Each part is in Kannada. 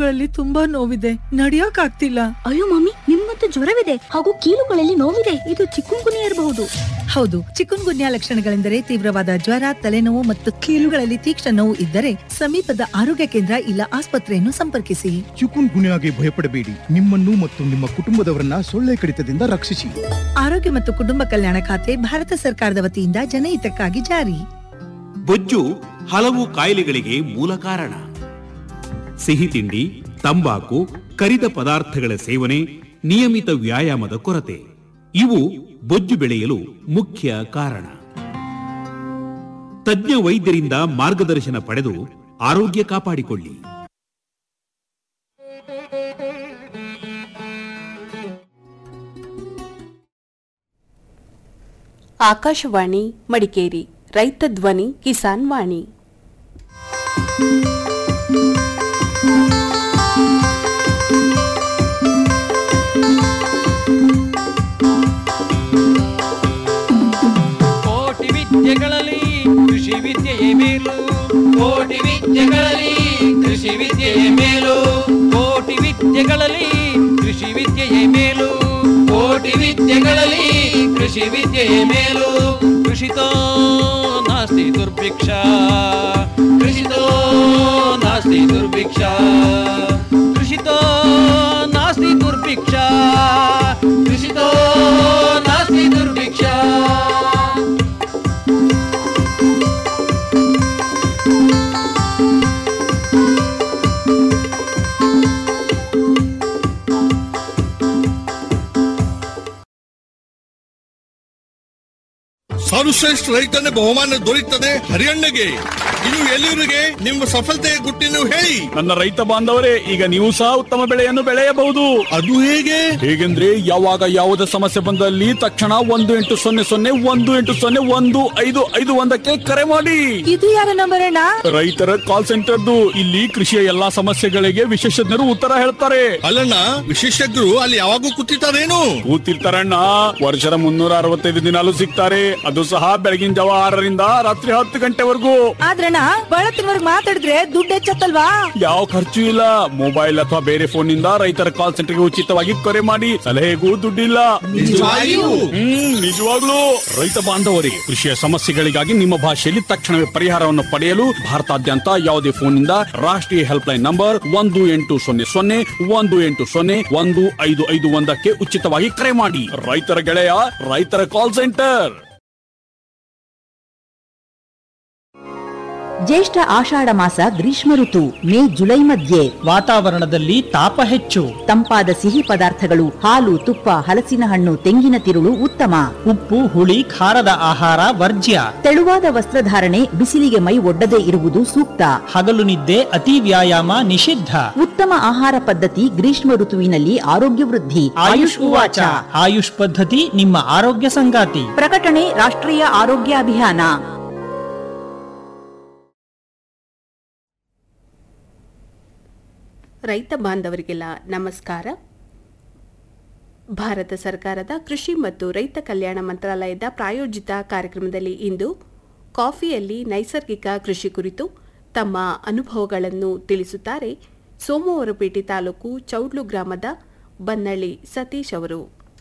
ಕೀಲುಗಳಲ್ಲಿ ತುಂಬಾ ನೋವಿದೆ ನಡಿಯಕ್ ಆಗ್ತಿಲ್ಲ ಅಯ್ಯೋ ಮಮ್ಮಿ ನಿಮ್ಮಂತೂ ಜ್ವರವಿದೆ ಹಾಗೂ ಕೀಲುಗಳಲ್ಲಿ ನೋವಿದೆ ಇದು ಚಿಕ್ಕುಂಗುನಿ ಇರಬಹುದು ಹೌದು ಚಿಕುನ್ ಗುನ್ಯಾ ಲಕ್ಷಣಗಳೆಂದರೆ ತೀವ್ರವಾದ ಜ್ವರ ತಲೆನೋವು ಮತ್ತು ಕೀಲುಗಳಲ್ಲಿ ತೀಕ್ಷ್ಣ ನೋವು ಇದ್ದರೆ ಸಮೀಪದ ಆರೋಗ್ಯ ಕೇಂದ್ರ ಇಲ್ಲ ಆಸ್ಪತ್ರೆಯನ್ನು ಸಂಪರ್ಕಿಸಿ ಚಿಕುನ್ ಗುನ್ಯಾಗೆ ಭಯಪಡಬೇಡಿ ನಿಮ್ಮನ್ನು ಮತ್ತು ನಿಮ್ಮ ಕುಟುಂಬದವರನ್ನ ಸೊಳ್ಳೆ ಕಡಿತದಿಂದ ರಕ್ಷಿಸಿ ಆರೋಗ್ಯ ಮತ್ತು ಕುಟುಂಬ ಕಲ್ಯಾಣ ಖಾತೆ ಭಾರತ ಸರ್ಕಾರದ ವತಿಯಿಂದ ಜನಹಿತಕ್ಕಾಗಿ ಜಾರಿ ಬೊಜ್ಜು ಹಲವು ಕಾಯಿಲೆಗಳಿಗೆ ಮೂಲ ಕಾರಣ ಸಿಹಿ ತಿಂಡಿ ತಂಬಾಕು ಕರಿದ ಪದಾರ್ಥಗಳ ಸೇವನೆ ನಿಯಮಿತ ವ್ಯಾಯಾಮದ ಕೊರತೆ ಇವು ಬೊಜ್ಜು ಬೆಳೆಯಲು ಮುಖ್ಯ ಕಾರಣ ತಜ್ಞ ವೈದ್ಯರಿಂದ ಮಾರ್ಗದರ್ಶನ ಪಡೆದು ಆರೋಗ್ಯ ಕಾಪಾಡಿಕೊಳ್ಳಿ ಆಕಾಶವಾಣಿ ಮಡಿಕೇರಿ ರೈತ ಧ್ವನಿ ಕಿಸಾನ್ ವಾಣಿ ಕೋಟಿ ವಿದ್ಯೆಗಳಲ್ಲಿ ಕೃಷಿ ವಿದ್ಯೆಯೇ ಮೇಲು ಕೋಟಿ ವಿದ್ಯೆಗಳಲ್ಲಿ ಕೃಷಿ ವಿದ್ಯೆಯೇ ಮೇಲು ಕೋಟಿ ವಿದ್ಯೆಗಳಲ್ಲಿ ಕೃಷಿ ವಿದ್ಯೆಯೇ ಮೇಲು ಕೋಟಿ ವಿದ್ಯೆಗಳಲ್ಲಿ ಕೃಷಿ ವಿದ್ಯೆಯೇ ಮೇಲು ಕೃಷಿತೋ ನಾಸ್ತಿ ದುರ್ಭಿಕ್ಷ ಕೃಷಿತೋ ನಾಸ್ತಿ ದುರ್ಭಿಕ್ಷ ಕೃಷಿತೋ ನಾಸ್ತಿ ದುರ್ಭಿಕ್ಷ ಕೃಷಿತೋ ನಾಸ್ತಿ ದುರ್ಭಿಕ್ಷ ಸರ್ವಶ್ರೇಷ್ಠ ರೈತನ ಬಹುಮಾನ ದೊರೆಯುತ್ತದೆ ಹರಿಯಣ್ಣಗೆ ಇದು ಎಲ್ಲಿವರಿಗೆ ನಿಮ್ಮ ಸಫಲತೆಯ ಗುಟ್ಟಿನ ಹೇಳಿ ನನ್ನ ರೈತ ಬಾಂಧವರೇ ಈಗ ನೀವು ಸಹ ಉತ್ತಮ ಬೆಳೆಯನ್ನು ಬೆಳೆಯಬಹುದು ಅದು ಹೇಗೆ ಹೇಗೆಂದ್ರೆ ಯಾವಾಗ ಯಾವುದೇ ಸಮಸ್ಯೆ ಬಂದಲ್ಲಿ ತಕ್ಷಣ ಒಂದು ಎಂಟು ಸೊನ್ನೆ ಸೊನ್ನೆ ಒಂದು ಎಂಟು ಸೊನ್ನೆ ಒಂದು ಐದು ಐದು ಒಂದಕ್ಕೆ ಕರೆ ಮಾಡಿ ಇದು ಯಾರ ನಂಬರ್ ಅಣ್ಣ ರೈತರ ಕಾಲ್ ಸೆಂಟರ್ದು ಇಲ್ಲಿ ಕೃಷಿಯ ಎಲ್ಲಾ ಸಮಸ್ಯೆಗಳಿಗೆ ವಿಶೇಷಜ್ಞರು ಉತ್ತರ ಹೇಳ್ತಾರೆ ಅಲ್ಲಣ್ಣ ವಿಶೇಷಜ್ಞರು ಅಲ್ಲಿ ಯಾವಾಗೂ ಕೂತಿರ್ತಾರೇನು ಕೂತಿರ್ತಾರಣ್ಣ ವರ್ಷದ ಮುನ್ನೂರ ಅರವತ್ತೈದು ದಿನಾಲು ಸಿಗ್ತಾರೆ ಅದು ಸಹ ಬೆಳಗಿನ ಜಾವ ಆರರಿಂದ ರಾತ್ರಿ ಹತ್ತು ಗಂಟೆವರೆಗೂ ಆದ್ರಣ್ಣ ಬಳತ್ತಿನವರ್ಗ್ ಮಾತಾಡಿದ್ರೆ ದುಡ್ಡು ಹೆಚ್ಚತ್ತಲ್ವಾ ಯಾವ ಖರ್ಚು ಇಲ್ಲ ಮೊಬೈಲ್ ಅಥವಾ ಬೇರೆ ಫೋನ್ ನಿಂದ ರೈತರ ಕಾಲ್ ಸೆಂಟರ್ಗೆ ಉಚಿತವಾಗಿ ಕರೆ ಮಾಡಿ ಸಲಹೆಗೂ ದುಡ್ಡಿಲ್ಲ ನಿಜವಾಗಿಯೂ? ಹ್ಮ್ ನಿಜವಾಗ್ಲೂ ರೈತ ಬಾಂಧವರಿಗೆ ಕೃಷಿಯ ಸಮಸ್ಯೆಗಳಿಗಾಗಿ ನಿಮ್ಮ ಭಾಷೆಯಲ್ಲಿ ತಕ್ಷಣವೇ ಪರಿಹಾರವನ್ನು ಪಡೆಯಲು ಭಾರತಾದ್ಯಂತ ಯಾವುದೇ ಫೋನ್ನಿಂದ ರಾಷ್ಟ್ರೀಯ ಹೆಲ್ಪ್ ಲೈನ್ ನಂಬರ್ ಒಂದು ಎಂಟು ಸೊನ್ನೆ ಸೊನ್ನೆ ಒಂದು ಎಂಟು ಸೊನ್ನೆ ಒಂದು ಐದು ಐದು ಒಂದಕ್ಕೆ ಉಚಿತವಾಗಿ ಕರೆ ಮಾಡಿ ರೈತರ ಗೆಳೆಯ ರೈತರ ಕಾಲ್ ಸೆಂಟರ್ ಜ್ಯೇಷ್ಠ ಆಷಾಢ ಮಾಸ ಗ್ರೀಷ್ಮ ಋತು ಮೇ ಜುಲೈ ಮಧ್ಯೆ ವಾತಾವರಣದಲ್ಲಿ ತಾಪ ಹೆಚ್ಚು ತಂಪಾದ ಸಿಹಿ ಪದಾರ್ಥಗಳು ಹಾಲು ತುಪ್ಪ ಹಲಸಿನ ಹಣ್ಣು ತೆಂಗಿನ ತಿರುಳು ಉತ್ತಮ ಉಪ್ಪು ಹುಳಿ ಖಾರದ ಆಹಾರ ವರ್ಜ್ಯ ತೆಳುವಾದ ವಸ್ತ್ರಧಾರಣೆ ಬಿಸಿಲಿಗೆ ಮೈ ಒಡ್ಡದೇ ಇರುವುದು ಸೂಕ್ತ ಹಗಲು ನಿದ್ದೆ ಅತಿ ವ್ಯಾಯಾಮ ನಿಷಿದ್ಧ ಉತ್ತಮ ಆಹಾರ ಪದ್ಧತಿ ಗ್ರೀಷ್ಮ ಋತುವಿನಲ್ಲಿ ಆರೋಗ್ಯ ವೃದ್ಧಿ ಆಯುಷ್ ಉವಾಚ ಆಯುಷ್ ಪದ್ಧತಿ ನಿಮ್ಮ ಆರೋಗ್ಯ ಸಂಗಾತಿ ಪ್ರಕಟಣೆ ರಾಷ್ಟ್ರೀಯ ಆರೋಗ್ಯ ಅಭಿಯಾನ ರೈತ ಬಾಂಧವರಿಗೆಲ್ಲ ನಮಸ್ಕಾರ ಭಾರತ ಸರ್ಕಾರದ ಕೃಷಿ ಮತ್ತು ರೈತ ಕಲ್ಯಾಣ ಮಂತ್ರಾಲಯದ ಪ್ರಾಯೋಜಿತ ಕಾರ್ಯಕ್ರಮದಲ್ಲಿ ಇಂದು ಕಾಫಿಯಲ್ಲಿ ನೈಸರ್ಗಿಕ ಕೃಷಿ ಕುರಿತು ತಮ್ಮ ಅನುಭವಗಳನ್ನು ತಿಳಿಸುತ್ತಾರೆ ಸೋಮವಾರಪೇಟೆ ತಾಲೂಕು ಚೌಡ್ಲು ಗ್ರಾಮದ ಬನ್ನಳ್ಳಿ ಸತೀಶ್ ಅವರು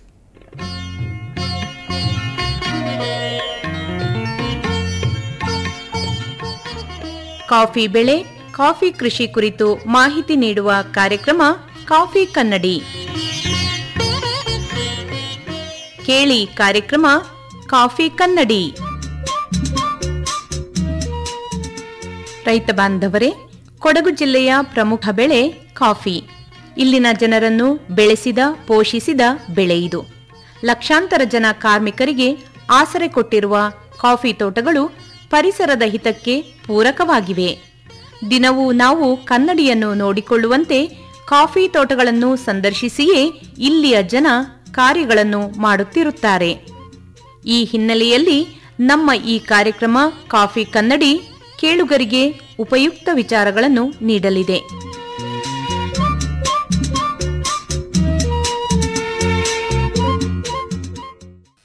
ಕಾಫಿ ಬೆಳೆ ಕಾಫಿ ಕೃಷಿ ಕುರಿತು ಮಾಹಿತಿ ನೀಡುವ ಕಾರ್ಯಕ್ರಮ ಕಾಫಿ ಕನ್ನಡಿ ಕೇಳಿ ಕಾರ್ಯಕ್ರಮ ಕಾಫಿ ಕನ್ನಡಿ ರೈತ ಬಾಂಧವರೇ ಕೊಡಗು ಜಿಲ್ಲೆಯ ಪ್ರಮುಖ ಬೆಳೆ ಕಾಫಿ ಇಲ್ಲಿನ ಜನರನ್ನು ಬೆಳೆಸಿದ ಪೋಷಿಸಿದ ಬೆಳೆ ಇದು ಲಕ್ಷಾಂತರ ಜನ ಕಾರ್ಮಿಕರಿಗೆ ಆಸರೆ ಕೊಟ್ಟಿರುವ ಕಾಫಿ ತೋಟಗಳು ಪರಿಸರದ ಹಿತಕ್ಕೆ ಪೂರಕವಾಗಿವೆ ದಿನವೂ ನಾವು ಕನ್ನಡಿಯನ್ನು ನೋಡಿಕೊಳ್ಳುವಂತೆ ಕಾಫಿ ತೋಟಗಳನ್ನು ಸಂದರ್ಶಿಸಿಯೇ ಇಲ್ಲಿಯ ಜನ ಕಾರ್ಯಗಳನ್ನು ಮಾಡುತ್ತಿರುತ್ತಾರೆ ಈ ಹಿನ್ನೆಲೆಯಲ್ಲಿ ನಮ್ಮ ಈ ಕಾರ್ಯಕ್ರಮ ಕಾಫಿ ಕನ್ನಡಿ ಕೇಳುಗರಿಗೆ ಉಪಯುಕ್ತ ವಿಚಾರಗಳನ್ನು ನೀಡಲಿದೆ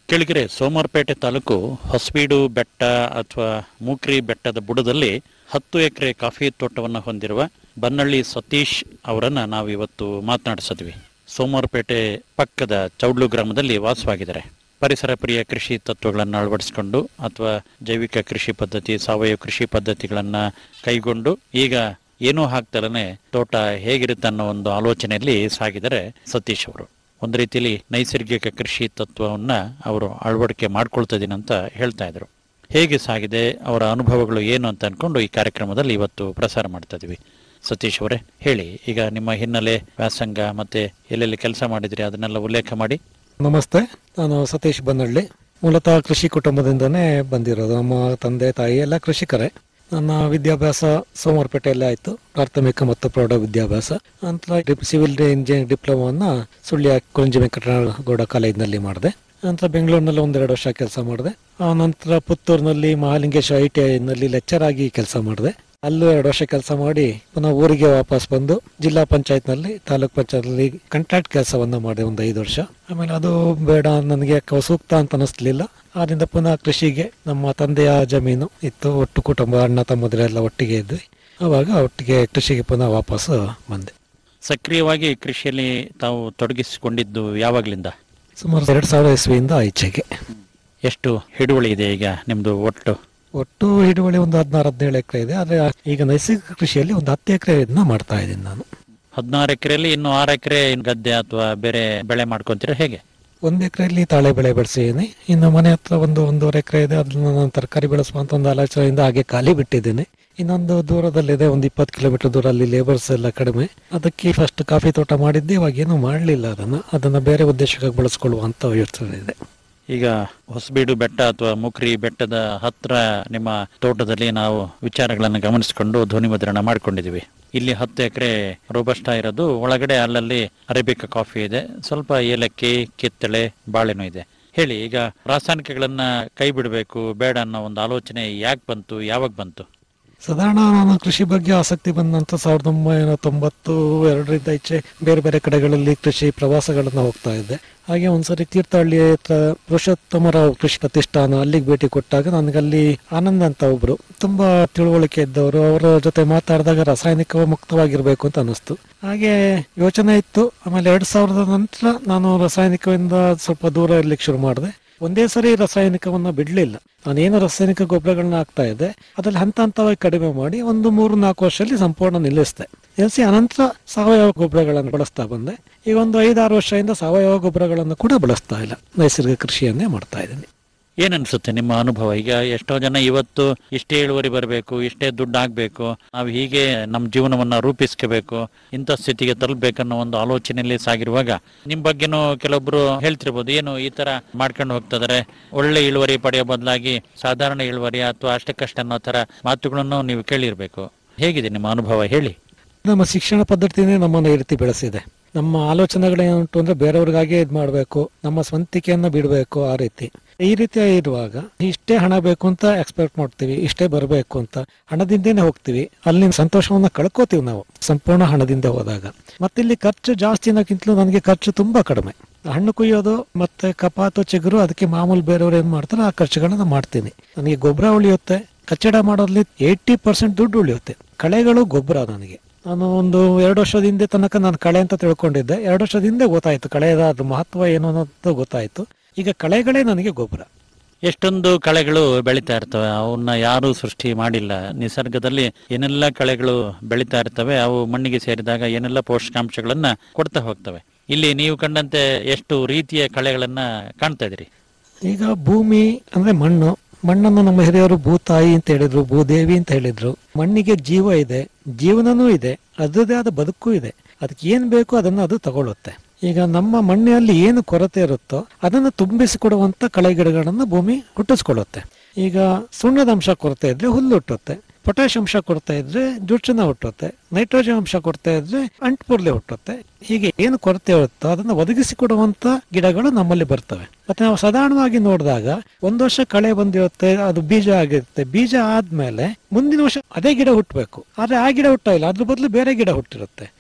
ಕೆಳಗೆರೆ ಸೋಮವಾರಪೇಟೆ ತಾಲೂಕು ಹೊಸಬೀಡು ಬೆಟ್ಟ ಅಥವಾ ಮೂಕ್ರಿ ಬೆಟ್ಟದ ಬುಡದಲ್ಲಿ ಹತ್ತು ಎಕರೆ ಕಾಫಿ ತೋಟವನ್ನು ಹೊಂದಿರುವ ಬನ್ನಳ್ಳಿ ಸತೀಶ್ ಅವರನ್ನ ನಾವು ಇವತ್ತು ಮಾತನಾಡಿಸಿದ್ವಿ ಸೋಮವಾರಪೇಟೆ ಪಕ್ಕದ ಚೌಡ್ಲು ಗ್ರಾಮದಲ್ಲಿ ವಾಸವಾಗಿದ್ದಾರೆ ಪರಿಸರ ಪ್ರಿಯ ಕೃಷಿ ತತ್ವಗಳನ್ನು ಅಳವಡಿಸಿಕೊಂಡು ಅಥವಾ ಜೈವಿಕ ಕೃಷಿ ಪದ್ಧತಿ ಸಾವಯವ ಕೃಷಿ ಪದ್ಧತಿಗಳನ್ನ ಕೈಗೊಂಡು ಈಗ ಏನೂ ಹಾಕ್ತಲೇ ತೋಟ ಹೇಗಿರುತ್ತೆ ಅನ್ನೋ ಒಂದು ಆಲೋಚನೆಯಲ್ಲಿ ಸಾಗಿದರೆ ಸತೀಶ್ ಅವರು ಒಂದು ರೀತಿಯಲ್ಲಿ ನೈಸರ್ಗಿಕ ಕೃಷಿ ತತ್ವವನ್ನ ಅವರು ಅಳವಡಿಕೆ ಮಾಡ್ಕೊಳ್ತಾ ಇದೀನಿ ಅಂತ ಹೇಳ್ತಾ ಇದ್ರು ಹೇಗೆ ಸಾಗಿದೆ ಅವರ ಅನುಭವಗಳು ಏನು ಅಂತ ಅನ್ಕೊಂಡು ಈ ಕಾರ್ಯಕ್ರಮದಲ್ಲಿ ಇವತ್ತು ಪ್ರಸಾರ ಮಾಡ್ತಾ ಇದೀವಿ ಸತೀಶ್ ಅವರೇ ಹೇಳಿ ಈಗ ನಿಮ್ಮ ಹಿನ್ನೆಲೆ ವ್ಯಾಸಂಗ ಮತ್ತೆ ಎಲ್ಲೆಲ್ಲಿ ಕೆಲಸ ಮಾಡಿದ್ರಿ ಅದನ್ನೆಲ್ಲ ಉಲ್ಲೇಖ ಮಾಡಿ ನಮಸ್ತೆ ನಾನು ಸತೀಶ್ ಬನ್ನಳ್ಳಿ ಮೂಲತಃ ಕೃಷಿ ಕುಟುಂಬದಿಂದನೇ ಬಂದಿರೋದು ನಮ್ಮ ತಂದೆ ತಾಯಿ ಎಲ್ಲ ಕೃಷಿಕರೇ ನನ್ನ ವಿದ್ಯಾಭ್ಯಾಸ ಸೋಮವಾರಪೇಟೆಯಲ್ಲೇ ಆಯಿತು ಪ್ರಾಥಮಿಕ ಮತ್ತು ಪ್ರೌಢ ವಿದ್ಯಾಭ್ಯಾಸ ನಂತರ ಡಿಪ್- ಸಿವಿಲ್ ಇಂಜಿನಿಯರಿಂಗ್ ಡಿಪ್ಲೊಮಾವನ್ನ ಸುಳ್ಯ ಕುರಂಜಿ ವೆಂಕಟರಮಣಗೌಡ ಕಾಲೇಜಿನಲ್ಲಿ ಮಾಡಿದೆ ನಂತರ ಬೆಂಗಳೂರಿನಲ್ಲಿ ಒಂದೆರಡು ವರ್ಷ ಕೆಲಸ ಮಾಡಿದೆ ಆ ನಂತರ ಪುತ್ತೂರಿನಲ್ಲಿ ಮಹಾಲಿಂಗೇಶ್ವರ ಐ ಟಿ ಐನಲ್ಲಿ ಲೆಕ್ಚರ್ ಆಗಿ ಕೆಲಸ ಮಾಡಿದೆ ಅಲ್ಲೂ ಎರಡು ವರ್ಷ ಕೆಲಸ ಮಾಡಿ ಪುನಃ ಊರಿಗೆ ವಾಪಸ್ ಬಂದು ಜಿಲ್ಲಾ ಪಂಚಾಯತ್ನಲ್ಲಿ ತಾಲೂಕ್ ಪಂಚಾಯತ್ನಲ್ಲಿ ಕಾಂಟ್ರಾಕ್ಟ್ ಕೆಲಸವನ್ನ ಮಾಡಿದೆ ಒಂದು ಐದು ವರ್ಷ ಆಮೇಲೆ ಅದು ಬೇಡ ನನಗೆ ಕ- ಸೂಕ್ತ ಅಂತ ಅನಿಸ್ಲಿಲ್ಲ ಆದ್ರಿಂದ ಪುನಃ ಕೃಷಿಗೆ ನಮ್ಮ ತಂದೆಯ ಜಮೀನು ಇತ್ತು ಒಟ್ಟು ಕುಟುಂಬ ಅಣ್ಣ ತಮ್ಮದರೆಲ್ಲ ಒಟ್ಟಿಗೆ ಇದ್ವಿ ಅವಾಗ ಒಟ್ಟಿಗೆ ಕೃಷಿಗೆ ಪುನಃ ವಾಪಸ್ ಬಂದೆ ಸಕ್ರಿಯವಾಗಿ ಕೃಷಿಯಲ್ಲಿ ತಾವು ತೊಡಗಿಸಿಕೊಂಡಿದ್ದು ಯಾವಾಗ್ಲಿಂದ ಸುಮಾರು ಎರಡ್ ಸಾವಿರದ ಇಸ್ವಿಯಿಂದ ಈಚೆಗೆ ಎಷ್ಟು ಹಿಡುವಳಿ ಇದೆ ಈಗ ನಿಮ್ದು ಒಟ್ಟು ಒಟ್ಟು ಹಿಡುವಳಿ ಒಂದು ಹದಿನಾರು ಹದಿನೇಳು ಎಕರೆ ಇದೆ ಆದ್ರೆ ಈಗ ನೈಸರ್ಗಿಕ ಕೃಷಿಯಲ್ಲಿ ಒಂದು ಹತ್ತು ಎಕರೆ ಇದನ್ನ ಮಾಡ್ತಾ ಇದ್ದೀನಿ ನಾನು ಹದಿನಾರು ಎಕರೆಯಲ್ಲಿ ಇನ್ನು ಆರು ಎಕರೆ ಗದ್ದೆ ಅಥವಾ ಬೇರೆ ಬೆಳೆ ಮಾಡ್ಕೊಂತೀರಾ ಹೇಗೆ ಒಂದು ಎಕರೆಯಲ್ಲಿ ತಾಳೆ ಬೆಳೆ ಬೆಳೆಸಿದ್ದೀನಿ ಇನ್ನು ಮನೆ ಹತ್ರ ಒಂದು ಒಂದೂವರೆ ಎಕರೆ ಇದೆ ಅದನ್ನ ನಾನು ತರಕಾರಿ ಬೆಳೆಸುವಂತ ಒಂದು ಆಲೋಚನೆಯಿಂದ ಹಾಗೆ ಖಾಲಿ ಬಿಟ್ಟಿದ್ದೀನಿ ಇನ್ನೊಂದು ದೂರದಲ್ಲಿದೆ ಒಂದು ಇಪ್ಪತ್ತು ಕಿಲೋಮೀಟರ್ ದೂರ ಅಲ್ಲಿ ಲೇಬರ್ಸ್ ಎಲ್ಲ ಕಡಿಮೆ ಅದಕ್ಕೆ ಫಸ್ಟ್ ಕಾಫಿ ತೋಟ ಮಾಡಿದ್ದೆ ಇವಾಗ ಏನು ಮಾಡಲಿಲ್ಲ ಅದನ್ನ ಅದನ್ನ ಬೇರೆ ಉದ್ದೇಶಕ್ಕಾಗಿ ಬಳಸ್ಕೊಳ್ಳುವ ಅಂತ ಯೋಚನೆ ಇದೆ ಈಗ ಹೊಸಬೀಡು ಬೆಟ್ಟ ಅಥವಾ ಮುಕ್ರಿ ಬೆಟ್ಟದ ಹತ್ರ ನಿಮ್ಮ ತೋಟದಲ್ಲಿ ನಾವು ವಿಚಾರಗಳನ್ನು ಗಮನಿಸಿಕೊಂಡು ಧ್ವನಿ ಮುದ್ರಣ ಮಾಡ್ಕೊಂಡಿದೀವಿ ಇಲ್ಲಿ ಹತ್ತು ಎಕರೆ ರೋಬಸ್ಟ ಇರೋದು ಒಳಗಡೆ ಅಲ್ಲಲ್ಲಿ ಅರೇಬಿಕ ಕಾಫಿ ಇದೆ ಸ್ವಲ್ಪ ಏಲಕ್ಕಿ ಕಿತ್ತಳೆ ಬಾಳೆನೂ ಇದೆ ಹೇಳಿ ಈಗ ರಾಸಾಯನಿಕಗಳನ್ನ ಕೈ ಬಿಡಬೇಕು ಬೇಡ ಅನ್ನೋ ಒಂದು ಆಲೋಚನೆ ಯಾಕೆ ಬಂತು ಯಾವಾಗ ಬಂತು ಸಾಧಾರಣ ನಾನು ಕೃಷಿ ಬಗ್ಗೆ ಆಸಕ್ತಿ ಬಂದ ನಂತರ ಸಾವಿರದ ಒಂಬೈನೂರ ತೊಂಬತ್ತು ಎರಡರಿಂದ ಈಚೆ ಬೇರೆ ಬೇರೆ ಕಡೆಗಳಲ್ಲಿ ಕೃಷಿ ಪ್ರವಾಸಗಳನ್ನ ಹೋಗ್ತಾ ಇದ್ದೆ ಹಾಗೆ ಒಂದ್ಸರಿ ತೀರ್ಥಹಳ್ಳಿ ಹತ್ರ ಪುರುಷೋತ್ತಮರಾವ್ ಕೃಷಿ ಪ್ರತಿಷ್ಠಾನ ಅಲ್ಲಿಗೆ ಭೇಟಿ ಕೊಟ್ಟಾಗ ನನಗಲ್ಲಿ ಆನಂದ್ ಅಂತ ಒಬ್ರು ತುಂಬಾ ತಿಳುವಳಿಕೆ ಇದ್ದವರು ಅವರ ಜೊತೆ ಮಾತಾಡಿದಾಗ ರಾಸಾಯನಿಕ ಮುಕ್ತವಾಗಿರ್ಬೇಕು ಅಂತ ಅನಿಸ್ತು ಹಾಗೆ ಯೋಚನೆ ಇತ್ತು ಆಮೇಲೆ ಎರಡ್ ಸಾವಿರದ ನಂತರ ನಾನು ರಾಸಾಯನಿಕದಿಂದ ಸ್ವಲ್ಪ ದೂರ ಇರ್ಲಿಕ್ಕೆ ಶುರು ಮಾಡಿದೆ ಒಂದೇ ಸರಿ ರಾಸಾಯನಿಕವನ್ನ ಬಿಡ್ಲಿಲ್ಲ ನಾನೇನು ರಾಸಾಯನಿಕ ಗೊಬ್ಬರಗಳನ್ನ ಹಾಕ್ತಾ ಇದ್ದೆ ಅದ್ರಲ್ಲಿ ಹಂತ ಹಂತವಾಗಿ ಕಡಿಮೆ ಮಾಡಿ ಒಂದು ಮೂರು ನಾಲ್ಕು ವರ್ಷದಲ್ಲಿ ಸಂಪೂರ್ಣ ನಿಲ್ಲಿಸಿದೆ ನಿಲ್ಲಿಸಿ ಅನಂತರ ಸಾವಯವ ಗೊಬ್ಬರಗಳನ್ನು ಬಳಸ್ತಾ ಬಂದೆ ಈಗ ಒಂದು ಐದಾರು ವರ್ಷದಿಂದ ಸಾವಯವ ಗೊಬ್ಬರಗಳನ್ನು ಕೂಡ ಬಳಸ್ತಾ ಇಲ್ಲ ನೈಸರ್ಗಿಕ ಕೃಷಿಯನ್ನೇ ಮಾಡ್ತಾ ಇದ್ದೀನಿ ಏನನ್ಸುತ್ತೆ ನಿಮ್ಮ ಅನುಭವ ಈಗ ಎಷ್ಟೋ ಜನ ಇವತ್ತು ಇಷ್ಟೇ ಇಳುವರಿ ಬರಬೇಕು ಇಷ್ಟೇ ದುಡ್ಡು ಆಗ್ಬೇಕು ನಾವು ಹೀಗೆ ನಮ್ಮ ಜೀವನವನ್ನ ರೂಪಿಸ್ಕೋಬೇಕು ಇಂಥ ಸ್ಥಿತಿಗೆ ತಲುಪಬೇಕನ್ನೋ ಒಂದು ಆಲೋಚನೆಯಲ್ಲಿ ಸಾಗಿರುವಾಗ ನಿಮ್ ಬಗ್ಗೆನೂ ಕೆಲವೊಬ್ರು ಹೇಳ್ತಿರ್ಬೋದು ಏನು ಈ ತರ ಮಾಡ್ಕೊಂಡು ಹೋಗ್ತಿದಾರೆ ಒಳ್ಳೆ ಇಳುವರಿ ಪಡೆಯೋ ಬದಲಾಗಿ ಸಾಧಾರಣ ಇಳುವರಿ ಅಥವಾ ಅಷ್ಟಕ್ಕಷ್ಟೇ ಅನ್ನೋ ತರ ಮಾತುಗಳನ್ನು ನೀವು ಕೇಳಿರ್ಬೇಕು ಹೇಗಿದೆ ನಿಮ್ಮ ಅನುಭವ ಹೇಳಿ ನಮ್ಮ ಶಿಕ್ಷಣ ಪದ್ಧತಿನೇ ನಮ್ಮನ್ನು ಈ ರೀತಿ ಬೆಳೆಸಿದೆ ನಮ್ಮ ಆಲೋಚನೆಗಳೇನುಂಟು ಅಂದ್ರೆ ಬೇರೆಯವ್ರಿಗಾಗೆ ಇದ್ ಮಾಡ್ಬೇಕು ನಮ್ಮ ಸ್ವಂತಿಕೆಯನ್ನ ಬಿಡಬೇಕು ಆ ರೀತಿ ಈ ರೀತಿ ಇರುವಾಗ ಇಷ್ಟೇ ಹಣ ಬೇಕು ಅಂತ ಎಕ್ಸ್ಪೆಕ್ಟ್ ಮಾಡ್ತೀವಿ ಇಷ್ಟೇ ಬರಬೇಕು ಅಂತ ಹಣದಿಂದನೇ ಹೋಗ್ತೀವಿ ಅಲ್ಲಿ ಸಂತೋಷವನ್ನ ಕಳ್ಕೋತೀವಿ ನಾವು ಸಂಪೂರ್ಣ ಹಣದಿಂದ ಹೋದಾಗ ಮತ್ತಿಲ್ಲಿ ಖರ್ಚು ಜಾಸ್ತಿ ಅನ್ನೋಕ್ಕಿಂತಲೂ ನನಗೆ ಖರ್ಚು ತುಂಬಾ ಕಡಿಮೆ ಹಣ್ಣು ಕುಯ್ಯೋದು ಮತ್ತೆ ಕಪಾತು ಚಿಗುರು ಅದಕ್ಕೆ ಮಾಮೂಲು ಬೇರೆಯವ್ರು ಏನ್ ಮಾಡ್ತಾರೆ ಆ ಖರ್ಚುಗಳನ್ನ ಮಾಡ್ತೀನಿ ನನಗೆ ಗೊಬ್ಬರ ಉಳಿಯುತ್ತೆ ಕಚ್ಚಡ ಮಾಡೋದ್ರಲ್ಲಿ ಏಯ್ಟಿ ಪರ್ಸೆಂಟ್ ದುಡ್ಡು ಉಳಿಯುತ್ತೆ ಕಳೆಗಳು ಗೊಬ್ಬರ ನನಗೆ ನಾನು ಒಂದು ಎರಡು ವರ್ಷದ ಹಿಂದೆ ತನಕ ನಾನು ಕಳೆ ಅಂತ ತಿಳ್ಕೊಂಡಿದ್ದೆ ಎರಡು ವರ್ಷದ ಹಿಂದೆ ಗೊತ್ತಾಯ್ತು ಕಳೆದ ಅದ್ರ ಮಹತ್ವ ಏನು ಅನ್ನೋದು ಗೊತ್ತಾಯ್ತು ಈಗ ಕಳೆಗಳೇ ನನಗೆ ಗೊಬ್ಬರ ಎಷ್ಟೊಂದು ಕಳೆಗಳು ಬೆಳೀತಾ ಇರ್ತವೆ ಅವನ್ನ ಯಾರು ಸೃಷ್ಟಿ ಮಾಡಿಲ್ಲ ನಿಸರ್ಗದಲ್ಲಿ ಏನೆಲ್ಲ ಕಳೆಗಳು ಬೆಳೀತಾ ಇರ್ತವೆ ಅವು ಮಣ್ಣಿಗೆ ಸೇರಿದಾಗ ಏನೆಲ್ಲ ಪೋಷಕಾಂಶಗಳನ್ನ ಕೊಡ್ತಾ ಹೋಗ್ತವೆ ಇಲ್ಲಿ ನೀವು ಕಂಡಂತೆ ಎಷ್ಟು ರೀತಿಯ ಕಳೆಗಳನ್ನ ಕಾಣ್ತಾ ಇದ್ರಿ ಈಗ ಭೂಮಿ ಅಂದ್ರೆ ಮಣ್ಣು ಮಣ್ಣನ್ನು ನಮ್ಮ ಹಿರಿಯರು ಭೂತಾಯಿ ಅಂತ ಹೇಳಿದ್ರು ಭೂದೇವಿ ಅಂತ ಹೇಳಿದ್ರು ಮಣ್ಣಿಗೆ ಜೀವ ಇದೆ ಜೀವನನೂ ಇದೆ ಅದರದೇ ಆದ ಬದುಕು ಇದೆ ಅದಕ್ಕೆ ಏನ್ ಬೇಕು ಅದನ್ನ ಅದು ತಗೊಳುತ್ತೆ ಈಗ ನಮ್ಮ ಮಣ್ಣಿನಲ್ಲಿ ಏನು ಕೊರತೆ ಇರುತ್ತೋ ಅದನ್ನು ತುಂಬಿಸಿಕೊಡುವಂತ ಕಳೆ ಗಿಡಗಳನ್ನ ಭೂಮಿ ಹುಟ್ಟಿಸ್ಕೊಳ್ಳುತ್ತೆ ಈಗ ಸುಣ್ಣದ ಅಂಶ ಕೊರತೆ ಇದ್ರೆ ಹುಲ್ಲು ಹುಟ್ಟುತ್ತೆ ಪೊಟ್ಯಾಶ್ ಅಂಶ ಕೊಡ್ತಾ ಇದ್ರೆ ಜುಚ್ಚನ ಹುಟ್ಟುತ್ತೆ ನೈಟ್ರೋಜನ್ ಅಂಶ ಕೊಡ್ತಾ ಇದ್ರೆ ಅಂಟ್ಪುರ್ಲೆ ಹುಟ್ಟುತ್ತೆ ಹೀಗೆ ಏನು ಕೊರತೆ ಇರುತ್ತೋ ಅದನ್ನ ಒದಗಿಸಿಕೊಡುವಂತ ಗಿಡಗಳು ನಮ್ಮಲ್ಲಿ ಬರ್ತವೆ ಮತ್ತೆ ನಾವು ಸಾಧಾರಣವಾಗಿ ನೋಡಿದಾಗ ಒಂದು ವರ್ಷ ಕಳೆ ಬಂದಿರುತ್ತೆ ಅದು ಬೀಜ ಆಗಿರುತ್ತೆ ಬೀಜ ಆದ್ಮೇಲೆ ಮುಂದಿನ ವರ್ಷ ಅದೇ ಗಿಡ ಹುಟ್ಟಬೇಕು ಆದ್ರೆ ಆ ಗಿಡ ಹುಟ್ಟ ಇಲ್ಲ ಅದ್ರ ಬದಲು ಬೇರೆ ಗಿಡ ಹುಟ್ಟಿರುತ್ತೆ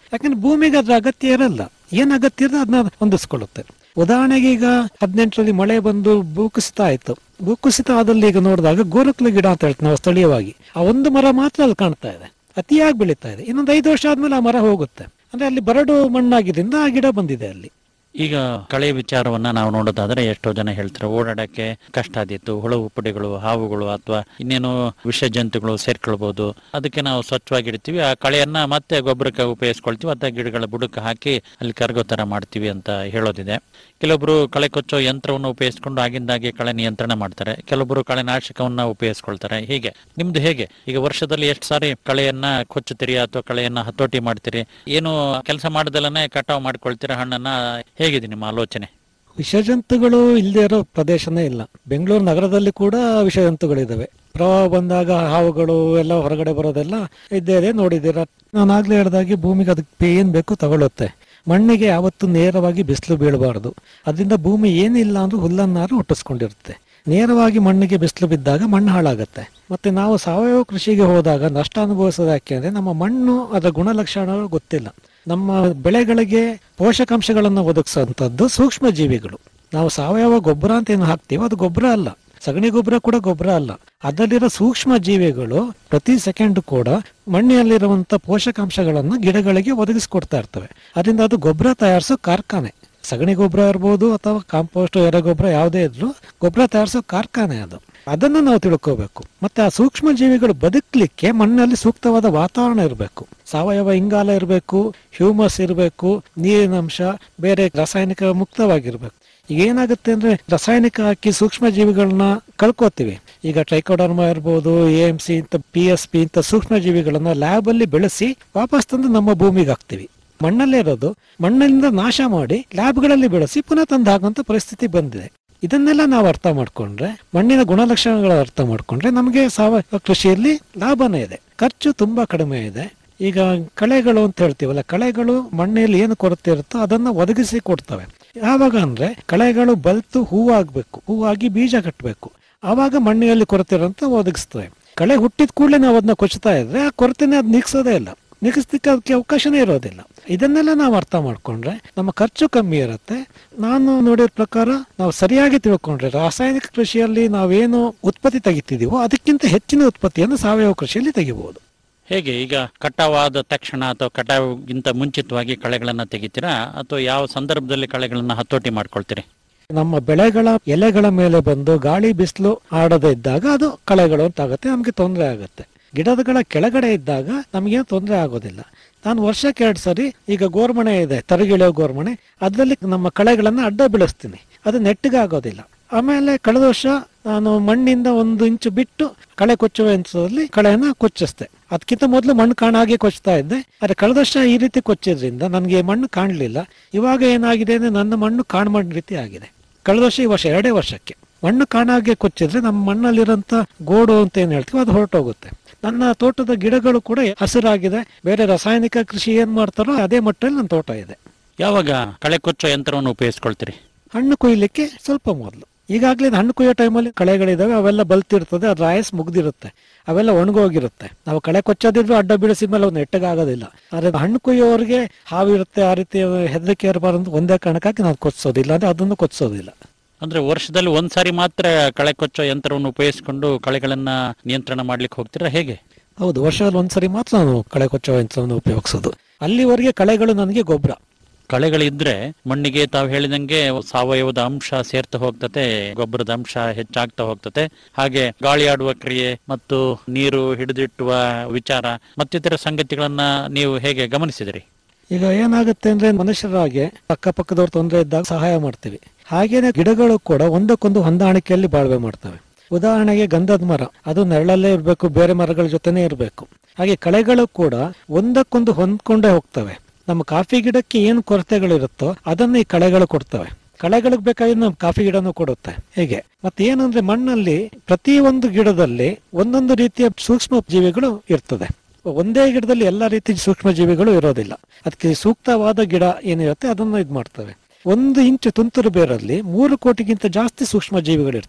ಯಾಕಂದ್ರೆ ಭೂಮಿಗೆ ಅದ್ರ ಅಗತ್ಯ ಇರಲ್ಲ ಏನ್ ಅಗತ್ಯ ಇರೋ ಅದನ್ನ ಹೊಂದಿಸ್ಕೊಳ್ಳುತ್ತೆ ಉದಾಹರಣೆಗೆ ಈಗ ಹದಿನೆಂಟರಲ್ಲಿ ಮಳೆ ಬಂದು ಭೂಕುಸಿತ ಆಯ್ತು ಭೂಕುಸಿತ ಆದಲ್ಲಿ ಈಗ ನೋಡಿದಾಗ ಗೋರಕ್ಲು ಗಿಡ ಅಂತ ಹೇಳ್ತೀವಿ ನಾವು ಸ್ಥಳೀಯವಾಗಿ ಆ ಒಂದು ಮರ ಮಾತ್ರ ಅಲ್ಲಿ ಕಾಣ್ತಾ ಇದೆ ಅತಿಯಾಗಿ ಬೆಳೀತಾ ಇದೆ ಇನ್ನೊಂದು ಐದು ವರ್ಷ ಆದ್ಮೇಲೆ ಆ ಮರ ಹೋಗುತ್ತೆ ಅಂದ್ರೆ ಅಲ್ಲಿ ಬರಡು ಮಣ್ಣಾಗಿದ್ದರಿಂದ ಆ ಗಿಡ ಬಂದಿದೆ ಅಲ್ಲಿ ಈಗ ಕಳೆ ವಿಚಾರವನ್ನ ನಾವು ನೋಡೋದಾದ್ರೆ ಎಷ್ಟೋ ಜನ ಹೇಳ್ತಾರೆ ಓಡಾಡಕ್ಕೆ ಕಷ್ಟ ಆದಿತ್ತು ಹುಳು ಪುಡಿಗಳು ಹಾವುಗಳು ಅಥವಾ ಇನ್ನೇನು ವಿಷ ಜಂತುಗಳು ಸೇರ್ಕೊಳ್ಬಹುದು ಅದಕ್ಕೆ ನಾವು ಸ್ವಚ್ಛವಾಗಿ ಇಡ್ತೀವಿ ಆ ಕಳೆಯನ್ನ ಮತ್ತೆ ಗೊಬ್ಬರಕ್ಕೆ ಉಪಯೋಗಿಸ್ಕೊಳ್ತೀವಿ ಅಥವಾ ಗಿಡಗಳ ಬುಡಕ್ಕೆ ಹಾಕಿ ಅಲ್ಲಿ ಕರಗೋ ತರ ಮಾಡ್ತೀವಿ ಅಂತ ಹೇಳೋದಿದೆ ಕೆಲವೊಬ್ರು ಕಳೆ ಕೊಚ್ಚೋ ಯಂತ್ರವನ್ನು ಉಪಯೋಗಿಸ್ಕೊಂಡು ಆಗಿಂದಾಗೆ ಕಳೆ ನಿಯಂತ್ರಣ ಮಾಡ್ತಾರೆ ಕೆಲವೊಬ್ರು ಕಳೆ ನಾಶಕವನ್ನ ಉಪಯೋಗಿಸ್ಕೊಳ್ತಾರೆ ಹೀಗೆ ನಿಮ್ದು ಹೇಗೆ ಈಗ ವರ್ಷದಲ್ಲಿ ಎಷ್ಟು ಸಾರಿ ಕಳೆಯನ್ನ ಕೊಚ್ಚುತ್ತೀರಿ ಅಥವಾ ಕಳೆಯನ್ನ ಹತೋಟಿ ಮಾಡ್ತೀರಿ ಏನು ಕೆಲಸ ಮಾಡದಲ್ಲೇ ಕಟಾವ್ ಮಾಡ್ಕೊಳ್ತೀರಾ ಹಣ್ಣನ್ನ ಹೇಗಿದೆ ನಿಮ್ಮ ಆಲೋಚನೆ ವಿಷಜಂತುಗಳು ಇಲ್ಲದೆ ಇರೋ ಪ್ರದೇಶನೇ ಇಲ್ಲ ಬೆಂಗಳೂರು ನಗರದಲ್ಲಿ ಕೂಡ ವಿಷಜಂತುಗಳಿದಾವೆ ಪ್ರವಾಹ ಬಂದಾಗ ಹಾವುಗಳು ಎಲ್ಲ ಹೊರಗಡೆ ಬರೋದೆಲ್ಲ ಇದ್ದೇ ಇದೆ ನೋಡಿದ್ದೀರಾ ನಾನು ಆಗ್ಲೇ ಹೇಳ್ದಾಗೆ ಭೂಮಿಗೆ ಅದಕ್ಕೆ ಏನ್ ಬೇಕು ತಗೊಳುತ್ತೆ ಮಣ್ಣಿಗೆ ಯಾವತ್ತು ನೇರವಾಗಿ ಬಿಸಿಲು ಬೀಳಬಾರದು ಅದರಿಂದ ಭೂಮಿ ಏನಿಲ್ಲ ಅಂದ್ರೂ ಹುಲ್ಲನ್ನಾರು ಹುಟ್ಟಿಸ್ಕೊಂಡಿರುತ್ತೆ ನೇರವಾಗಿ ಮಣ್ಣಿಗೆ ಬಿಸಿಲು ಬಿದ್ದಾಗ ಮಣ್ಣು ಹಾಳಾಗತ್ತೆ ಮತ್ತೆ ನಾವು ಸಾವಯವ ಕೃಷಿಗೆ ಹೋದಾಗ ನಷ್ಟ ಅನುಭವಿಸೋದು ಯಾಕೆ ಅಂದ್ರೆ ನಮ್ಮ ಮಣ್ಣು ಅದರ ಗುಣಲಕ್ಷಣಗಳು ಗೊತ್ತಿಲ್ಲ ನಮ್ಮ ಬೆಳೆಗಳಿಗೆ ಪೋಷಕಾಂಶಗಳನ್ನು ಒದಗಿಸುವಂತದ್ದು ಸೂಕ್ಷ್ಮ ಜೀವಿಗಳು ನಾವು ಸಾವಯವ ಗೊಬ್ಬರ ಅಂತ ಏನು ಹಾಕ್ತೀವಿ ಅದು ಗೊಬ್ಬರ ಅಲ್ಲ ಸಗಣಿ ಗೊಬ್ಬರ ಕೂಡ ಗೊಬ್ಬರ ಅಲ್ಲ ಅದರಲ್ಲಿರೋ ಸೂಕ್ಷ್ಮ ಜೀವಿಗಳು ಪ್ರತಿ ಸೆಕೆಂಡ್ ಕೂಡ ಮಣ್ಣಿನಲ್ಲಿರುವಂತ ಪೋಷಕಾಂಶಗಳನ್ನು ಗಿಡಗಳಿಗೆ ಒದಗಿಸ್ಕೊಡ್ತಾ ಇರ್ತವೆ ಅದರಿಂದ ಅದು ಗೊಬ್ಬರ ತಯಾರಿಸೋ ಕಾರ್ಖಾನೆ ಸಗಣಿ ಗೊಬ್ಬರ ಇರ್ಬೋದು ಅಥವಾ ಕಾಂಪೋಸ್ಟ್ ಎರೆಗೊಬ್ಬರ ಯಾವುದೇ ಇದ್ರು ಗೊಬ್ಬರ ತಯಾರಿಸೋ ಕಾರ್ಖಾನೆ ಅದು ಅದನ್ನ ನಾವು ತಿಳ್ಕೋಬೇಕು ಮತ್ತೆ ಆ ಸೂಕ್ಷ್ಮ ಜೀವಿಗಳು ಬದುಕಲಿಕ್ಕೆ ಮಣ್ಣಲ್ಲಿ ಸೂಕ್ತವಾದ ವಾತಾವರಣ ಇರಬೇಕು ಸಾವಯವ ಇಂಗಾಲ ಇರಬೇಕು ಹ್ಯೂಮಸ್ ಇರಬೇಕು ನೀರಿನಂಶ ಬೇರೆ ರಾಸಾಯನಿಕ ಮುಕ್ತವಾಗಿರ್ಬೇಕು ಈಗ ಏನಾಗುತ್ತೆ ಅಂದ್ರೆ ರಾಸಾಯನಿಕ ಹಾಕಿ ಸೂಕ್ಷ್ಮ ಜೀವಿಗಳನ್ನ ಕಳ್ಕೊತೀವಿ ಈಗ ಟ್ರೈಕೋಡರ್ಮಾ ಇರ್ಬೋದು ಎ ಎಂ ಸಿ ಇಂತ ಪಿ ಎಸ್ ಪಿ ಇಂತ ಸೂಕ್ಷ್ಮ ಜೀವಿಗಳನ್ನ ಲ್ಯಾಬ್ ಅಲ್ಲಿ ಬೆಳೆಸಿ ವಾಪಸ್ ತಂದು ನಮ್ಮ ಭೂಮಿಗೆ ಹಾಕ್ತಿವಿ ಮಣ್ಣಲ್ಲೇ ಇರೋದು ಮಣ್ಣಿನಿಂದ ನಾಶ ಮಾಡಿ ಲ್ಯಾಬ್ಗಳಲ್ಲಿ ಬೆಳೆಸಿ ಪುನಃ ತಂದು ಹಾಕುವಂತ ಪರಿಸ್ಥಿತಿ ಬಂದಿದೆ ಇದನ್ನೆಲ್ಲ ನಾವು ಅರ್ಥ ಮಾಡ್ಕೊಂಡ್ರೆ ಮಣ್ಣಿನ ಗುಣಲಕ್ಷಣಗಳ ಅರ್ಥ ಮಾಡ್ಕೊಂಡ್ರೆ ನಮಗೆ ಸಾವಯವ ಕೃಷಿಯಲ್ಲಿ ಲಾಭನೇ ಇದೆ ಖರ್ಚು ತುಂಬಾ ಕಡಿಮೆ ಇದೆ ಈಗ ಕಳೆಗಳು ಅಂತ ಹೇಳ್ತೀವಲ್ಲ ಕಳೆಗಳು ಮಣ್ಣಿನಲ್ಲಿ ಏನು ಕೊರತೆ ಇರುತ್ತೋ ಅದನ್ನ ಒದಗಿಸಿ ಕೊಡ್ತವೆ ಯಾವಾಗ ಅಂದ್ರೆ ಕಳೆಗಳು ಬಲ್ತು ಹೂವಾಗ್ಬೇಕು ಹೂವಾಗಿ ಬೀಜ ಕಟ್ಟಬೇಕು ಆವಾಗ ಮಣ್ಣಿನಲ್ಲಿ ಕೊರತೆ ಇರೋಂತ ಒದಗಿಸ್ತವೆ ಕಳೆ ಹುಟ್ಟಿದ ಕೂಡಲೇ ನಾವು ಅದನ್ನ ಕೊಚ್ತಾ ಇದ್ರೆ ಆ ಕೊರತೆನೆ ಅದ್ ನಿಗ್ಸೋದೇ ಇಲ್ಲ ನಿಗಿಸ್ಲಿಕ್ಕೆ ಅದಕ್ಕೆ ಅವಕಾಶನೇ ಇರೋದಿಲ್ಲ ಇದನ್ನೆಲ್ಲ ನಾವು ಅರ್ಥ ಮಾಡ್ಕೊಂಡ್ರೆ ನಮ್ಮ ಖರ್ಚು ಕಮ್ಮಿ ಇರುತ್ತೆ ನಾನು ನೋಡಿದ ಪ್ರಕಾರ ನಾವು ಸರಿಯಾಗಿ ತಿಳ್ಕೊಂಡ್ರೆ ರಾಸಾಯನಿಕ ಕೃಷಿಯಲ್ಲಿ ನಾವೇನು ಉತ್ಪತ್ತಿ ತೆಗಿತಿದೀವೋ ಅದಕ್ಕಿಂತ ಹೆಚ್ಚಿನ ಉತ್ಪತ್ತಿಯನ್ನು ಸಾವಯವ ಕೃಷಿಯಲ್ಲಿ ತೆಗಿಬಹುದು ಹೇಗೆ ಈಗ ಕಟಾವಾದ ತಕ್ಷಣ ಅಥವಾ ಕಟಾವಿಗಿಂತ ಮುಂಚಿತವಾಗಿ ಕಳೆಗಳನ್ನ ತೆಗಿತೀರಾ ಅಥವಾ ಯಾವ ಸಂದರ್ಭದಲ್ಲಿ ಕಳೆಗಳನ್ನ ಹತೋಟಿ ಮಾಡ್ಕೊಳ್ತೀರಿ ನಮ್ಮ ಬೆಳೆಗಳ ಎಲೆಗಳ ಮೇಲೆ ಬಂದು ಗಾಳಿ ಬಿಸಿಲು ಆಡದೇ ಇದ್ದಾಗ ಅದು ಕಳೆಗಳು ಅಂತ ಆಗುತ್ತೆ ನಮಗೆ ತೊಂದರೆ ಆಗುತ್ತೆ ಗಿಡಗಳ ಕೆಳಗಡೆ ಇದ್ದಾಗ ನಮಗೇನು ತೊಂದರೆ ಆಗೋದಿಲ್ಲ ನಾನು ವರ್ಷಕ್ಕೆ ಎರಡು ಸರಿ ಈಗ ಗೋರ್ಮಣೆ ಇದೆ ತರಗಿಳಿಯೋ ಗೋರ್ಮಣೆ ಅದರಲ್ಲಿ ನಮ್ಮ ಕಳೆಗಳನ್ನ ಅಡ್ಡ ಬೆಳೆಸ್ತೀನಿ ಅದು ನೆಟ್ಟಿಗೆ ಆಗೋದಿಲ್ಲ ಆಮೇಲೆ ಕಳೆದ ವರ್ಷ ನಾನು ಮಣ್ಣಿಂದ ಒಂದು ಇಂಚು ಬಿಟ್ಟು ಕಳೆ ಕೊಚ್ಚುವ ಯಂತ್ರದಲ್ಲಿ ಕಳೆಯನ್ನ ಕೊಚ್ಚಿಸ್ದೆ ಅದಕ್ಕಿಂತ ಮೊದಲು ಮಣ್ಣು ಕಾಣಾಗೆ ಕೊಚ್ತಾ ಇದ್ದೆ ಆದ್ರೆ ಕಳೆದ ವರ್ಷ ಈ ರೀತಿ ಕೊಚ್ಚಿದ್ರಿಂದ ನನಗೆ ಮಣ್ಣು ಕಾಣಲಿಲ್ಲ ಇವಾಗ ಏನಾಗಿದೆ ಅಂದ್ರೆ ನನ್ನ ಮಣ್ಣು ಕಾಣ್ಮಣ್ಣು ರೀತಿ ಆಗಿದೆ ಕಳೆದ ವರ್ಷ ಈ ವರ್ಷ ಎರಡೇ ವರ್ಷಕ್ಕೆ ಮಣ್ಣು ಕಾಣಾಗೆ ಕೊಚ್ಚಿದ್ರೆ ನಮ್ಮ ಮಣ್ಣಲ್ಲಿರೋಂಥ ಗೋಡು ಅಂತ ಏನ್ ಹೇಳ್ತೀವಿ ಅದು ಹೊರಟೋಗುತ್ತೆ ನನ್ನ ತೋಟದ ಗಿಡಗಳು ಕೂಡ ಹಸಿರಾಗಿದೆ ಬೇರೆ ರಾಸಾಯನಿಕ ಕೃಷಿ ಏನ್ ಮಾಡ್ತಾರೋ ಅದೇ ಮಟ್ಟದಲ್ಲಿ ನನ್ನ ತೋಟ ಇದೆ ಯಾವಾಗ ಕಳೆ ಕೊಚ್ಚೋ ಯಂತ್ರವನ್ನು ಉಪಯೋಗಿಸ್ಕೊಳ್ತೀರಿ ಹಣ್ಣು ಕೊಯ್ಲಿಕ್ಕೆ ಸ್ವಲ್ಪ ಮೊದಲು ಈಗಾಗಲೇ ಹಣ್ಣು ಕೊಯ್ಯೋ ಟೈಮಲ್ಲಿ ಕಳೆಗಳಿದಾವೆ ಅವೆಲ್ಲ ಬಲ್ತಿರ್ತದೆ ಅದ್ರ ಆಯಸ್ ಮುಗ್ದಿರುತ್ತೆ ಅವೆಲ್ಲ ಒಣಗೋಗಿರುತ್ತೆ ನಾವು ಕಳೆ ಕೊಚ್ಚೋದಿದ್ರು ಅಡ್ಡ ಬೀಳಿಸಿದ ಮೇಲೆ ಅವ್ನು ನೆಟ್ಟಗಾಗೋದಿಲ್ಲ ಆದ್ರೆ ಹಣ್ಣು ಕೊಯ್ಯೋರಿಗೆ ಹಾವಿರುತ್ತೆ ಆ ರೀತಿ ಹೆದರಿಕೆ ಇರಬಾರ್ದು ಅಂತ ಒಂದೇ ಕಾರಣಕ್ಕಾಗಿ ನಾವು ಕೊಚ್ಚೋದಿಲ್ಲ ಅಂದ್ರೆ ಅದನ್ನು ಕೊಚ್ಚೋದಿಲ್ಲ ಅಂದ್ರೆ ವರ್ಷದಲ್ಲಿ ಒಂದ್ಸಾರಿ ಮಾತ್ರ ಕಳೆ ಕೊಚ್ಚೋ ಯಂತ್ರವನ್ನು ಉಪಯೋಗಿಸಿಕೊಂಡು ಕಳೆಗಳನ್ನ ನಿಯಂತ್ರಣ ಮಾಡ್ಲಿಕ್ಕೆ ಹೋಗ್ತೀರಾ ಹೇಗೆ ಹೌದು ವರ್ಷದಲ್ಲಿ ಒಂದ್ಸರಿ ಮಾತ್ರ ನಾನು ಕಳೆ ಕೊಚ್ಚೋ ಯಂತ್ರವನ್ನು ಉಪಯೋಗಿಸೋದು ಅಲ್ಲಿವರೆಗೆ ಕಳೆಗಳು ನನಗೆ ಗೊಬ್ಬರ ಕಳೆಗಳಿದ್ರೆ ಮಣ್ಣಿಗೆ ತಾವು ಹೇಳಿದಂಗೆ ಸಾವಯವದ ಅಂಶ ಸೇರ್ತಾ ಹೋಗ್ತತೆ ಗೊಬ್ಬರದ ಅಂಶ ಹೆಚ್ಚಾಗ್ತಾ ಹೋಗ್ತತೆ ಹಾಗೆ ಗಾಳಿ ಆಡುವ ಕ್ರಿಯೆ ಮತ್ತು ನೀರು ಹಿಡಿದಿಟ್ಟುವ ವಿಚಾರ ಮತ್ತಿತರ ಸಂಗತಿಗಳನ್ನ ನೀವು ಹೇಗೆ ಗಮನಿಸಿದಿರಿ ಈಗ ಏನಾಗುತ್ತೆ ಅಂದ್ರೆ ಮನುಷ್ಯರಾಗೆ ಅಕ್ಕಪಕ್ಕದವ್ರು ತೊಂದರೆ ಇದ್ದಾಗ ಸಹಾಯ ಮಾಡ್ತೀವಿ ಹಾಗೇನೆ ಗಿಡಗಳು ಕೂಡ ಒಂದಕ್ಕೊಂದು ಹೊಂದಾಣಿಕೆಯಲ್ಲಿ ಬಾಳ್ವೆ ಮಾಡ್ತವೆ ಉದಾಹರಣೆಗೆ ಗಂಧದ ಮರ ಅದು ನೆರಳಲ್ಲೇ ಇರಬೇಕು ಬೇರೆ ಮರಗಳ ಜೊತೆನೇ ಇರಬೇಕು ಹಾಗೆ ಕಳೆಗಳು ಕೂಡ ಒಂದಕ್ಕೊಂದು ಹೊಂದ್ಕೊಂಡೇ ಹೋಗ್ತವೆ ನಮ್ಮ ಕಾಫಿ ಗಿಡಕ್ಕೆ ಏನು ಕೊರತೆಗಳಿರುತ್ತೋ ಅದನ್ನ ಈ ಕಳೆಗಳು ಕೊಡ್ತವೆ ಕಳೆಗಳಿಗೆ ಬೇಕಾದ್ರೆ ನಮ್ಮ ಕಾಫಿ ಗಿಡನೂ ಕೊಡುತ್ತೆ ಹೇಗೆ ಮತ್ತೆ ಏನಂದ್ರೆ ಮಣ್ಣಲ್ಲಿ ಪ್ರತಿ ಒಂದು ಗಿಡದಲ್ಲಿ ಒಂದೊಂದು ರೀತಿಯ ಸೂಕ್ಷ್ಮ ಜೀವಿಗಳು ಇರ್ತದೆ ಒಂದೇ ಗಿಡದಲ್ಲಿ ಎಲ್ಲಾ ರೀತಿಯ ಸೂಕ್ಷ್ಮ ಜೀವಿಗಳು ಇರೋದಿಲ್ಲ ಅದಕ್ಕೆ ಸೂಕ್ತವಾದ ಗಿಡ ಏನಿರುತ್ತೆ ಅದನ್ನ ಇದ್ ಮಾಡ್ತವೆ ಒಂದು ಇಂಚು ತುಂತುರು ಬೇರಲ್ಲಿ ಮೂರು ಕೋಟಿಗಿಂತ ಜಾಸ್ತಿ ಸೂಕ್ಷ್ಮ ಜೀವಿಗಳು ಇರ್ತವೆ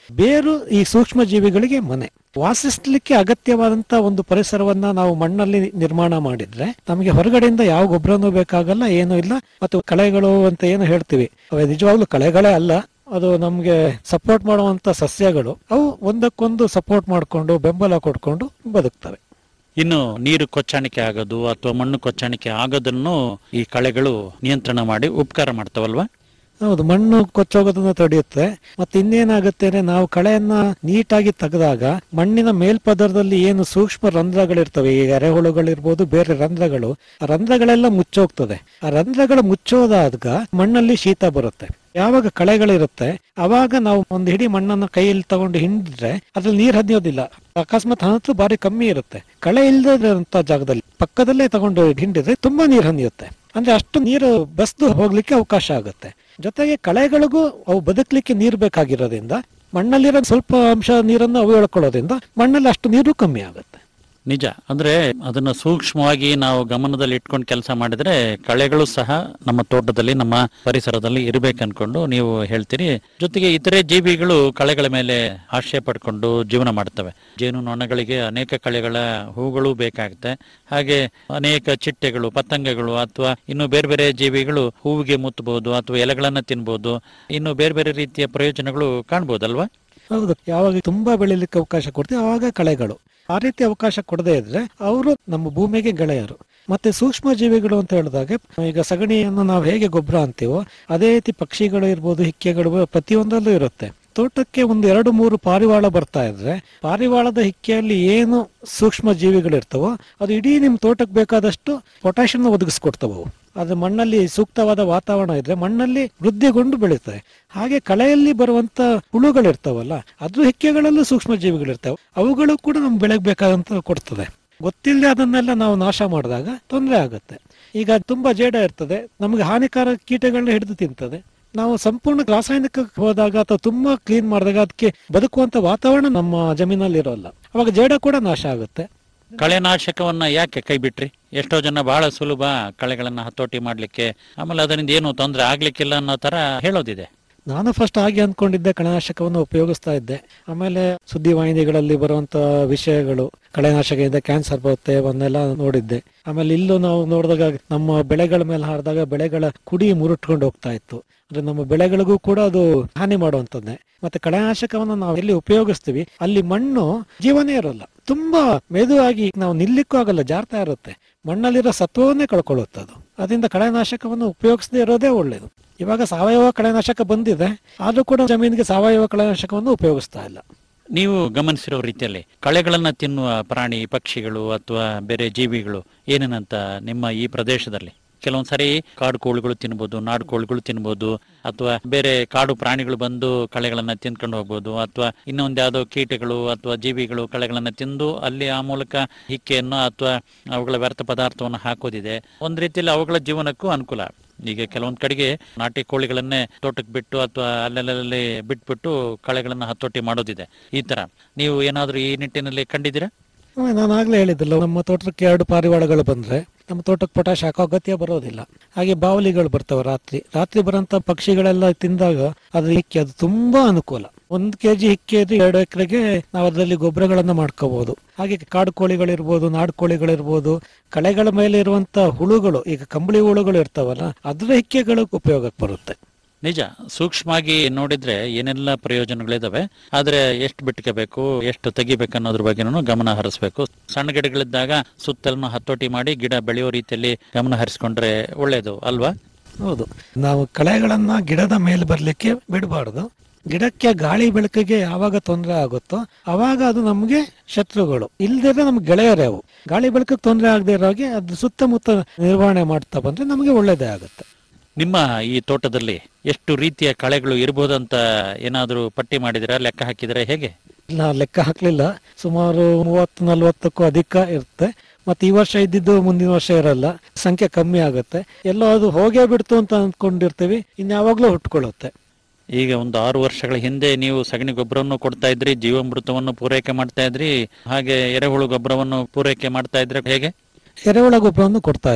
ಬೇರು ಈ ಸೂಕ್ಷ್ಮ ಜೀವಿಗಳಿಗೆ ಮನೆ ವಾಸಿಸ್ಲಿಕ್ಕೆ ಅಗತ್ಯವಾದಂತ ಒಂದು ಪರಿಸರವನ್ನ ನಾವು ಮಣ್ಣಲ್ಲಿ ನಿರ್ಮಾಣ ಮಾಡಿದ್ರೆ ನಮಗೆ ಹೊರಗಡೆಯಿಂದ ಯಾವ ಗೊಬ್ಬರನೂ ಬೇಕಾಗಲ್ಲ ಏನೂ ಇಲ್ಲ ಮತ್ತು ಕಳೆಗಳು ಅಂತ ಏನು ಹೇಳ್ತೀವಿ ಅವು ನಿಜವಾಗ್ಲೂ ಕಳೆಗಳೇ ಅಲ್ಲ ಅದು ನಮ್ಗೆ ಸಪೋರ್ಟ್ ಮಾಡುವಂತ ಸಸ್ಯಗಳು ಅವು ಒಂದಕ್ಕೊಂದು ಸಪೋರ್ಟ್ ಮಾಡ್ಕೊಂಡು ಬೆಂಬಲ ಕೊಡ್ಕೊಂಡು ಬದುಕ್ತವೆ ಇನ್ನು ನೀರು ಕೊಚ್ಚಾಣಿಕೆ ಆಗೋದು ಅಥವಾ ಮಣ್ಣು ಕೊಚ್ಚಾಣಿಕೆ ಆಗೋದನ್ನು ಈ ಕಳೆಗಳು ನಿಯಂತ್ರಣ ಮಾಡಿ ಉಪಕಾರ ಮಾಡ್ತಾವಲ್ವಾ ಹೌದು ಮಣ್ಣು ಕೊಚ್ಚೋಗೋದನ್ನ ತಡೆಯುತ್ತೆ ಮತ್ತೆ ಇನ್ನೇನಾಗುತ್ತೆ ಅಂದ್ರೆ ನಾವು ಕಳೆಯನ್ನ ನೀಟಾಗಿ ತೆಗೆದಾಗ ಮಣ್ಣಿನ ಮೇಲ್ಪದರದಲ್ಲಿ ಏನು ಸೂಕ್ಷ್ಮ ರಂಧ್ರಗಳಿರ್ತವೆ ಈ ಎರೆಹುಳುಗಳಿರ್ಬೋದು ಬೇರೆ ರಂಧ್ರಗಳು ಆ ರಂಧ್ರಗಳೆಲ್ಲ ಮುಚ್ಚೋಗ್ತದೆ ಆ ರಂಧ್ರಗಳು ಮುಚ್ಚೋದಾಗ ಮಣ್ಣಲ್ಲಿ ಶೀತ ಬರುತ್ತೆ ಯಾವಾಗ ಕಳೆಗಳಿರುತ್ತೆ ಅವಾಗ ನಾವು ಒಂದು ಹಿಡಿ ಮಣ್ಣನ್ನು ಕೈಯಲ್ಲಿ ತಗೊಂಡು ಹಿಂಡಿದ್ರೆ ಅದ್ರಲ್ಲಿ ನೀರ್ ಹರಿಯೋದಿಲ್ಲ ಅಕಸ್ಮಾತ್ ಹಣತ್ತು ಬಾರಿ ಕಮ್ಮಿ ಇರುತ್ತೆ ಕಳೆ ಇಲ್ಲದಂತ ಜಾಗದಲ್ಲಿ ಪಕ್ಕದಲ್ಲೇ ತಗೊಂಡು ಹಿಂಡಿದ್ರೆ ತುಂಬಾ ನೀರ್ ಹನಿಯುತ್ತೆ ಅಂದ್ರೆ ಅಷ್ಟು ನೀರು ಬಸ್ದು ಹೋಗ್ಲಿಕ್ಕೆ ಅವಕಾಶ ಆಗುತ್ತೆ ಜೊತೆಗೆ ಕಳೆಗಳಿಗೂ ಅವು ಬದುಕಲಿಕ್ಕೆ ನೀರು ಬೇಕಾಗಿರೋದ್ರಿಂದ ಮಣ್ಣಲ್ಲಿರೋ ಸ್ವಲ್ಪ ಅಂಶ ನೀರನ್ನು ಅವು ಎಳ್ಕೊಳ್ಳೋದ್ರಿಂದ ಮಣ್ಣಲ್ಲಿ ಅಷ್ಟು ನೀರು ಕಮ್ಮಿ ಆಗುತ್ತೆ ನಿಜ ಅಂದ್ರೆ ಅದನ್ನ ಸೂಕ್ಷ್ಮವಾಗಿ ನಾವು ಗಮನದಲ್ಲಿ ಇಟ್ಕೊಂಡು ಕೆಲಸ ಮಾಡಿದ್ರೆ ಕಳೆಗಳು ಸಹ ನಮ್ಮ ತೋಟದಲ್ಲಿ ನಮ್ಮ ಪರಿಸರದಲ್ಲಿ ಇರ್ಬೇಕು ಅನ್ಕೊಂಡು ನೀವು ಹೇಳ್ತೀರಿ ಜೊತೆಗೆ ಇತರೆ ಜೀವಿಗಳು ಕಳೆಗಳ ಮೇಲೆ ಆಶ್ರಯ ಪಡ್ಕೊಂಡು ಜೀವನ ಮಾಡ್ತವೆ ಜೇನು ನೊಣಗಳಿಗೆ ಅನೇಕ ಕಳೆಗಳ ಹೂಗಳು ಬೇಕಾಗುತ್ತೆ ಹಾಗೆ ಅನೇಕ ಚಿಟ್ಟೆಗಳು ಪತಂಗಗಳು ಅಥವಾ ಇನ್ನು ಬೇರೆ ಬೇರೆ ಜೀವಿಗಳು ಹೂವಿಗೆ ಮುತ್ತಬಹುದು ಅಥವಾ ಎಲೆಗಳನ್ನ ತಿನ್ಬಹುದು ಇನ್ನು ಬೇರೆ ಬೇರೆ ರೀತಿಯ ಪ್ರಯೋಜನಗಳು ಕಾಣ್ಬೋದಲ್ವಾ ಹೌದು ಯಾವಾಗ ತುಂಬಾ ಬೆಳಿಲಿಕ್ಕೆ ಅವಕಾಶ ಕೊಡ್ತೀವಿ ಆವಾಗ ಕಳೆಗಳು ಆ ರೀತಿ ಅವಕಾಶ ಕೊಡದೇ ಇದ್ರೆ ಅವರು ನಮ್ಮ ಭೂಮಿಗೆ ಗೆಳೆಯರು ಮತ್ತೆ ಸೂಕ್ಷ್ಮ ಜೀವಿಗಳು ಅಂತ ಹೇಳಿದಾಗ ಈಗ ಸಗಣಿಯನ್ನು ನಾವು ಹೇಗೆ ಗೊಬ್ಬರ ಅಂತೀವೋ ಅದೇ ರೀತಿ ಪಕ್ಷಿಗಳು ಇರ್ಬೋದು ಹಿಕ್ಕೆಗಳು ಪ್ರತಿಯೊಂದರಲ್ಲೂ ಇರುತ್ತೆ ತೋಟಕ್ಕೆ ಒಂದು ಎರಡು ಮೂರು ಪಾರಿವಾಳ ಬರ್ತಾ ಇದ್ರೆ ಪಾರಿವಾಳದ ಹಿಕ್ಕೆಯಲ್ಲಿ ಏನು ಸೂಕ್ಷ್ಮ ಜೀವಿಗಳಿರ್ತವೋ ಅದು ಇಡೀ ನಿಮ್ ತೋಟಕ್ಕೆ ಬೇಕಾದಷ್ಟು ಪೊಟ್ಯಾಷಿಯಂ ಒದಗಿಸ್ಕೊಡ್ತವೆ ಅವು ಅದು ಮಣ್ಣಲ್ಲಿ ಸೂಕ್ತವಾದ ವಾತಾವರಣ ಇದ್ರೆ ಮಣ್ಣಲ್ಲಿ ವೃದ್ಧಿಗೊಂಡು ಬೆಳೀತವೆ ಹಾಗೆ ಕಳೆಯಲ್ಲಿ ಬರುವಂತ ಹುಳುಗಳಿರ್ತಾವಲ್ಲ ಅದ್ರ ಹಿಕ್ಕೆಗಳಲ್ಲೂ ಸೂಕ್ಷ್ಮ ಜೀವಿಗಳಿರ್ತವೆ ಅವುಗಳು ಕೂಡ ನಮ್ಗೆ ಬೆಳೆಗೆ ಬೇಕಾದಂತ ಕೊಡ್ತದೆ ಗೊತ್ತಿಲ್ಲದೆ ಅದನ್ನೆಲ್ಲ ನಾವು ನಾಶ ಮಾಡಿದಾಗ ತೊಂದರೆ ಆಗುತ್ತೆ ಈಗ ತುಂಬಾ ಜೇಡ ಇರ್ತದೆ ನಮಗೆ ಹಾನಿಕಾರಕ ಕೀಟಗಳನ್ನ ಹಿಡಿದು ತಿಂತದೆ ನಾವು ಸಂಪೂರ್ಣ ರಾಸಾಯನಿಕ ಹೋದಾಗ ಅಥವಾ ತುಂಬಾ ಕ್ಲೀನ್ ಮಾಡಿದಾಗ ಅದಕ್ಕೆ ಬದುಕುವಂತ ವಾತಾವರಣ ನಮ್ಮ ಜಮೀನಲ್ಲಿ ಇರೋಲ್ಲ ಅವಾಗ ಜೇಡ ಕೂಡ ನಾಶ ಆಗುತ್ತೆ ಕಳೆನಾಶಕವನ್ನ ಯಾಕೆ ಕೈ ಬಿಟ್ರಿ ಎಷ್ಟೋ ಜನ ಬಹಳ ಸುಲಭ ಕಳೆಗಳನ್ನ ಹತೋಟಿ ಮಾಡ್ಲಿಕ್ಕೆ ಆಮೇಲೆ ಅದರಿಂದ ಏನು ತೊಂದರೆ ಆಗ್ಲಿಕ್ಕಿಲ್ಲ ಅನ್ನೋ ತರ ಹೇಳೋದಿದೆ ನಾನು ಫಸ್ಟ್ ಹಾಗೆ ಅಂದ್ಕೊಂಡಿದ್ದೆ ಕಳೆನಾಶಕವನ್ನು ಉಪಯೋಗಿಸ್ತಾ ಇದ್ದೆ ಆಮೇಲೆ ಸುದ್ದಿವಾಹಿನಿಗಳಲ್ಲಿ ಬರುವಂತ ವಿಷಯಗಳು ಕಳೆನಾಶಕದಿಂದ ಕ್ಯಾನ್ಸರ್ ಬರುತ್ತೆ ಅವನ್ನೆಲ್ಲ ನೋಡಿದ್ದೆ ಆಮೇಲೆ ಇಲ್ಲೂ ನಾವು ನೋಡಿದಾಗ ನಮ್ಮ ಬೆಳೆಗಳ ಮೇಲೆ ಹಾರಿದಾಗ ಬೆಳೆಗಳ ಕುಡಿ ಮುರುಟ್ಕೊಂಡು ಹೋಗ್ತಾ ಇತ್ತು ಅಂದ್ರೆ ನಮ್ಮ ಬೆಳೆಗಳಿಗೂ ಕೂಡ ಅದು ಹಾನಿ ಮಾಡುವಂತದ್ದೇ ಮತ್ತೆ ಕಳೆನಾಶಕವನ್ನು ನಾವು ಎಲ್ಲಿ ಉಪಯೋಗಿಸ್ತೀವಿ ಅಲ್ಲಿ ಮಣ್ಣು ಜೀವನೇ ಇರೋಲ್ಲ ತುಂಬಾ ಮೆದುವಾಗಿ ನಾವು ನಿಲ್ಲಿಕ್ಕೂ ಆಗಲ್ಲ ಜಾರ್ತಾ ಇರುತ್ತೆ ಮಣ್ಣಲ್ಲಿರೋ ಸತ್ವವನ್ನೇ ಕಳ್ಕೊಳ್ಳುತ್ತೆ ಅದು ಅದರಿಂದ ಕಳೆನಾಶಕವನ್ನು ಉಪಯೋಗಿಸದೇ ಇರೋದೇ ಒಳ್ಳೇದು ಇವಾಗ ಸಾವಯವ ಕಳೆನಾಶಕ ಬಂದಿದೆ ಆದ್ರೂ ಕೂಡ ಜಮೀನಿಗೆ ಸಾವಯವ ಕಳೆನಾಶಕವನ್ನು ಉಪಯೋಗಿಸ್ತಾ ಇಲ್ಲ ನೀವು ಗಮನಿಸಿರೋ ರೀತಿಯಲ್ಲಿ ಕಳೆಗಳನ್ನ ತಿನ್ನುವ ಪ್ರಾಣಿ ಪಕ್ಷಿಗಳು ಅಥವಾ ಬೇರೆ ಜೀವಿಗಳು ಏನೇನಂತ ನಿಮ್ಮ ಈ ಪ್ರದೇಶದಲ್ಲಿ ಕೆಲವೊಂದ್ ಸರಿ ಕಾಡು ಕೋಳಿಗಳು ತಿನ್ಬೋದು ನಾಡು ಕೋಳಿಗಳು ತಿನ್ಬೋದು ಅಥವಾ ಬೇರೆ ಕಾಡು ಪ್ರಾಣಿಗಳು ಬಂದು ಕಳೆಗಳನ್ನ ತಿನ್ಕೊಂಡು ಹೋಗ್ಬೋದು ಅಥವಾ ಇನ್ನೊಂದ್ ಯಾವ್ದೋ ಕೀಟಗಳು ಅಥವಾ ಜೀವಿಗಳು ಕಳೆಗಳನ್ನ ತಿಂದು ಅಲ್ಲಿ ಆ ಮೂಲಕ ಹಿಕ್ಕೆಯನ್ನು ಅಥವಾ ಅವುಗಳ ವ್ಯರ್ಥ ಪದಾರ್ಥವನ್ನು ಹಾಕೋದಿದೆ ಒಂದ್ ರೀತಿಯಲ್ಲಿ ಅವುಗಳ ಜೀವನಕ್ಕೂ ಅನುಕೂಲ ಈಗ ಕೆಲವೊಂದ್ ಕಡೆಗೆ ನಾಟಿ ಕೋಳಿಗಳನ್ನೇ ತೋಟಕ್ಕೆ ಬಿಟ್ಟು ಅಥವಾ ಅಲ್ಲೆಲ್ಲಲ್ಲಿ ಬಿಟ್ಬಿಟ್ಟು ಕಳೆಗಳನ್ನ ಹತೋಟಿ ಮಾಡೋದಿದೆ ಈ ತರ ನೀವು ಏನಾದ್ರೂ ಈ ನಿಟ್ಟಿನಲ್ಲಿ ಕಂಡಿದ್ದೀರಾ ಹ್ಮ್, ನಾನು ಆಗ್ಲೇ ಹೇಳಿದ್ದಲ್ಲ ನಮ್ಮ ತೋಟಕ್ಕೆ ಎರಡು ಪಾರಿವಾಳಗಳು ಬಂದ್ರೆ ನಮ್ಮ ತೋಟಕ್ಕೆ ಪೊಟ್ಯಾಶ್ ಹಾಕೋ ಅಗತ್ಯ ಬರೋದಿಲ್ಲ ಹಾಗೆ ಬಾವಲಿಗಳು ಬರ್ತವೆ ರಾತ್ರಿ ರಾತ್ರಿ ಬರೋಂತ ಪಕ್ಷಿಗಳೆಲ್ಲ ತಿಂದಾಗ ಅದ್ರ ಹಿಕ್ಕೆ ಅದು ತುಂಬಾ ಅನುಕೂಲ ಒಂದ್ ಕೆಜಿ ಹಿಕ್ಕೆ ಇದ್ರೆ ಎರಡು ಎಕರೆಗೆ ನಾವು ಅದರಲ್ಲಿ ಗೊಬ್ಬರಗಳನ್ನ ಮಾಡ್ಕೋಬಹುದು ಹಾಗೆ ಕಾಡು ಕೋಳಿಗಳಿರ್ಬೋದು ನಾಡು ಕೋಳಿಗಳಿರ್ಬೋದು ಕಳೆಗಳ ಮೇಲೆ ಇರುವಂತ ಹುಳುಗಳು ಈಗ ಕಂಬಳಿ ಹುಳುಗಳು ಇರ್ತಾವಲ್ಲ ಅದ್ರ ಹಿಕ್ಕೆಗಳು ಉಪಯೋಗಕ್ಕೆ ಬರುತ್ತೆ ನಿಜ ಸೂಕ್ಷ್ಮವಾಗಿ ನೋಡಿದ್ರೆ ಏನೆಲ್ಲ ಪ್ರಯೋಜನಗಳಿದಾವೆ ಆದ್ರೆ ಎಷ್ಟು ಬಿಟ್ಕೋಬೇಕು ಎಷ್ಟು ತೆಗಿಬೇಕು ಅನ್ನೋದ್ರ ಬಗ್ಗೆನೂ ಗಮನ ಹರಿಸ್ಬೇಕು ಸಣ್ಣ ಗಿಡಗಳಿದ್ದಾಗ ಸುತ್ತಲೂ ಹತೋಟಿ ಮಾಡಿ ಗಿಡ ಬೆಳೆಯೋ ರೀತಿಯಲ್ಲಿ ಗಮನ ಹರಿಸ್ಕೊಂಡ್ರೆ ಒಳ್ಳೇದು ಅಲ್ವಾ ಹೌದು ನಾವು ಕಳೆಗಳನ್ನ ಗಿಡದ ಮೇಲೆ ಬರ್ಲಿಕ್ಕೆ ಬಿಡಬಾರ್ದು ಗಿಡಕ್ಕೆ ಗಾಳಿ ಬೆಳಕಿಗೆ ಯಾವಾಗ ತೊಂದರೆ ಆಗುತ್ತೋ ಅವಾಗ ಅದು ನಮ್ಗೆ ಶತ್ರುಗಳು ಇಲ್ದಿದ್ರೆ ನಮ್ಗೆ ಗೆಳೆಯರೇ ಅವು ಗಾಳಿ ಬೆಳಕಿಗೆ ತೊಂದರೆ ಆಗದೆ ಇರೋ ಹಾಗೆ ಅದ್ರ ಸುತ್ತಮುತ್ತ ನಿರ್ವಹಣೆ ಮಾಡ್ತಾ ಬಂದ್ರೆ ನಮಗೆ ಒಳ್ಳೇದೇ ಆಗುತ್ತೆ ನಿಮ್ಮ ಈ ತೋಟದಲ್ಲಿ ಎಷ್ಟು ರೀತಿಯ ಕಳೆಗಳು ಇರ್ಬೋದಂತ ಏನಾದ್ರೂ ಪಟ್ಟಿ ಮಾಡಿದಿರಾ ಲೆಕ್ಕ ಹಾಕಿದ್ರೆ ಹೇಗೆ ಇಲ್ಲ ಲೆಕ್ಕ ಹಾಕ್ಲಿಲ್ಲ ಸುಮಾರು ಮೂವತ್ತು ನಲ್ವತ್ತಕ್ಕೂ ಅಧಿಕ ಇರುತ್ತೆ ಮತ್ತೆ ಈ ವರ್ಷ ಇದ್ದಿದ್ದು ಮುಂದಿನ ವರ್ಷ ಇರಲ್ಲ ಸಂಖ್ಯೆ ಕಮ್ಮಿ ಆಗುತ್ತೆ ಎಲ್ಲೋ ಅದು ಹೋಗೇ ಬಿಡ್ತು ಅಂತ ಅಂದ್ಕೊಂಡಿರ್ತೀವಿ ಇನ್ಯಾವಾಗ್ಲೂ ಹುಟ್ಕೊಳ್ಳುತ್ತೆ ಈಗ ಒಂದು ಆರು ವರ್ಷಗಳ ಹಿಂದೆ ನೀವು ಸಗಣಿ ಗೊಬ್ಬರವನ್ನು ಕೊಡ್ತಾ ಇದ್ರಿ ಜೀವಾಮೃತವನ್ನು ಪೂರೈಕೆ ಮಾಡ್ತಾ ಇದ್ರಿ ಹಾಗೆ ಎರೆಹುಳು ಗೊಬ್ಬರವನ್ನು ಪೂರೈಕೆ ಮಾಡ್ತಾ ಇದ್ರೆ ಹೇಗೆ ಎರೆಹುಳ ಗೊಬ್ಬರವನ್ನು ಕೊಡ್ತಾ ಇದ್ದೆ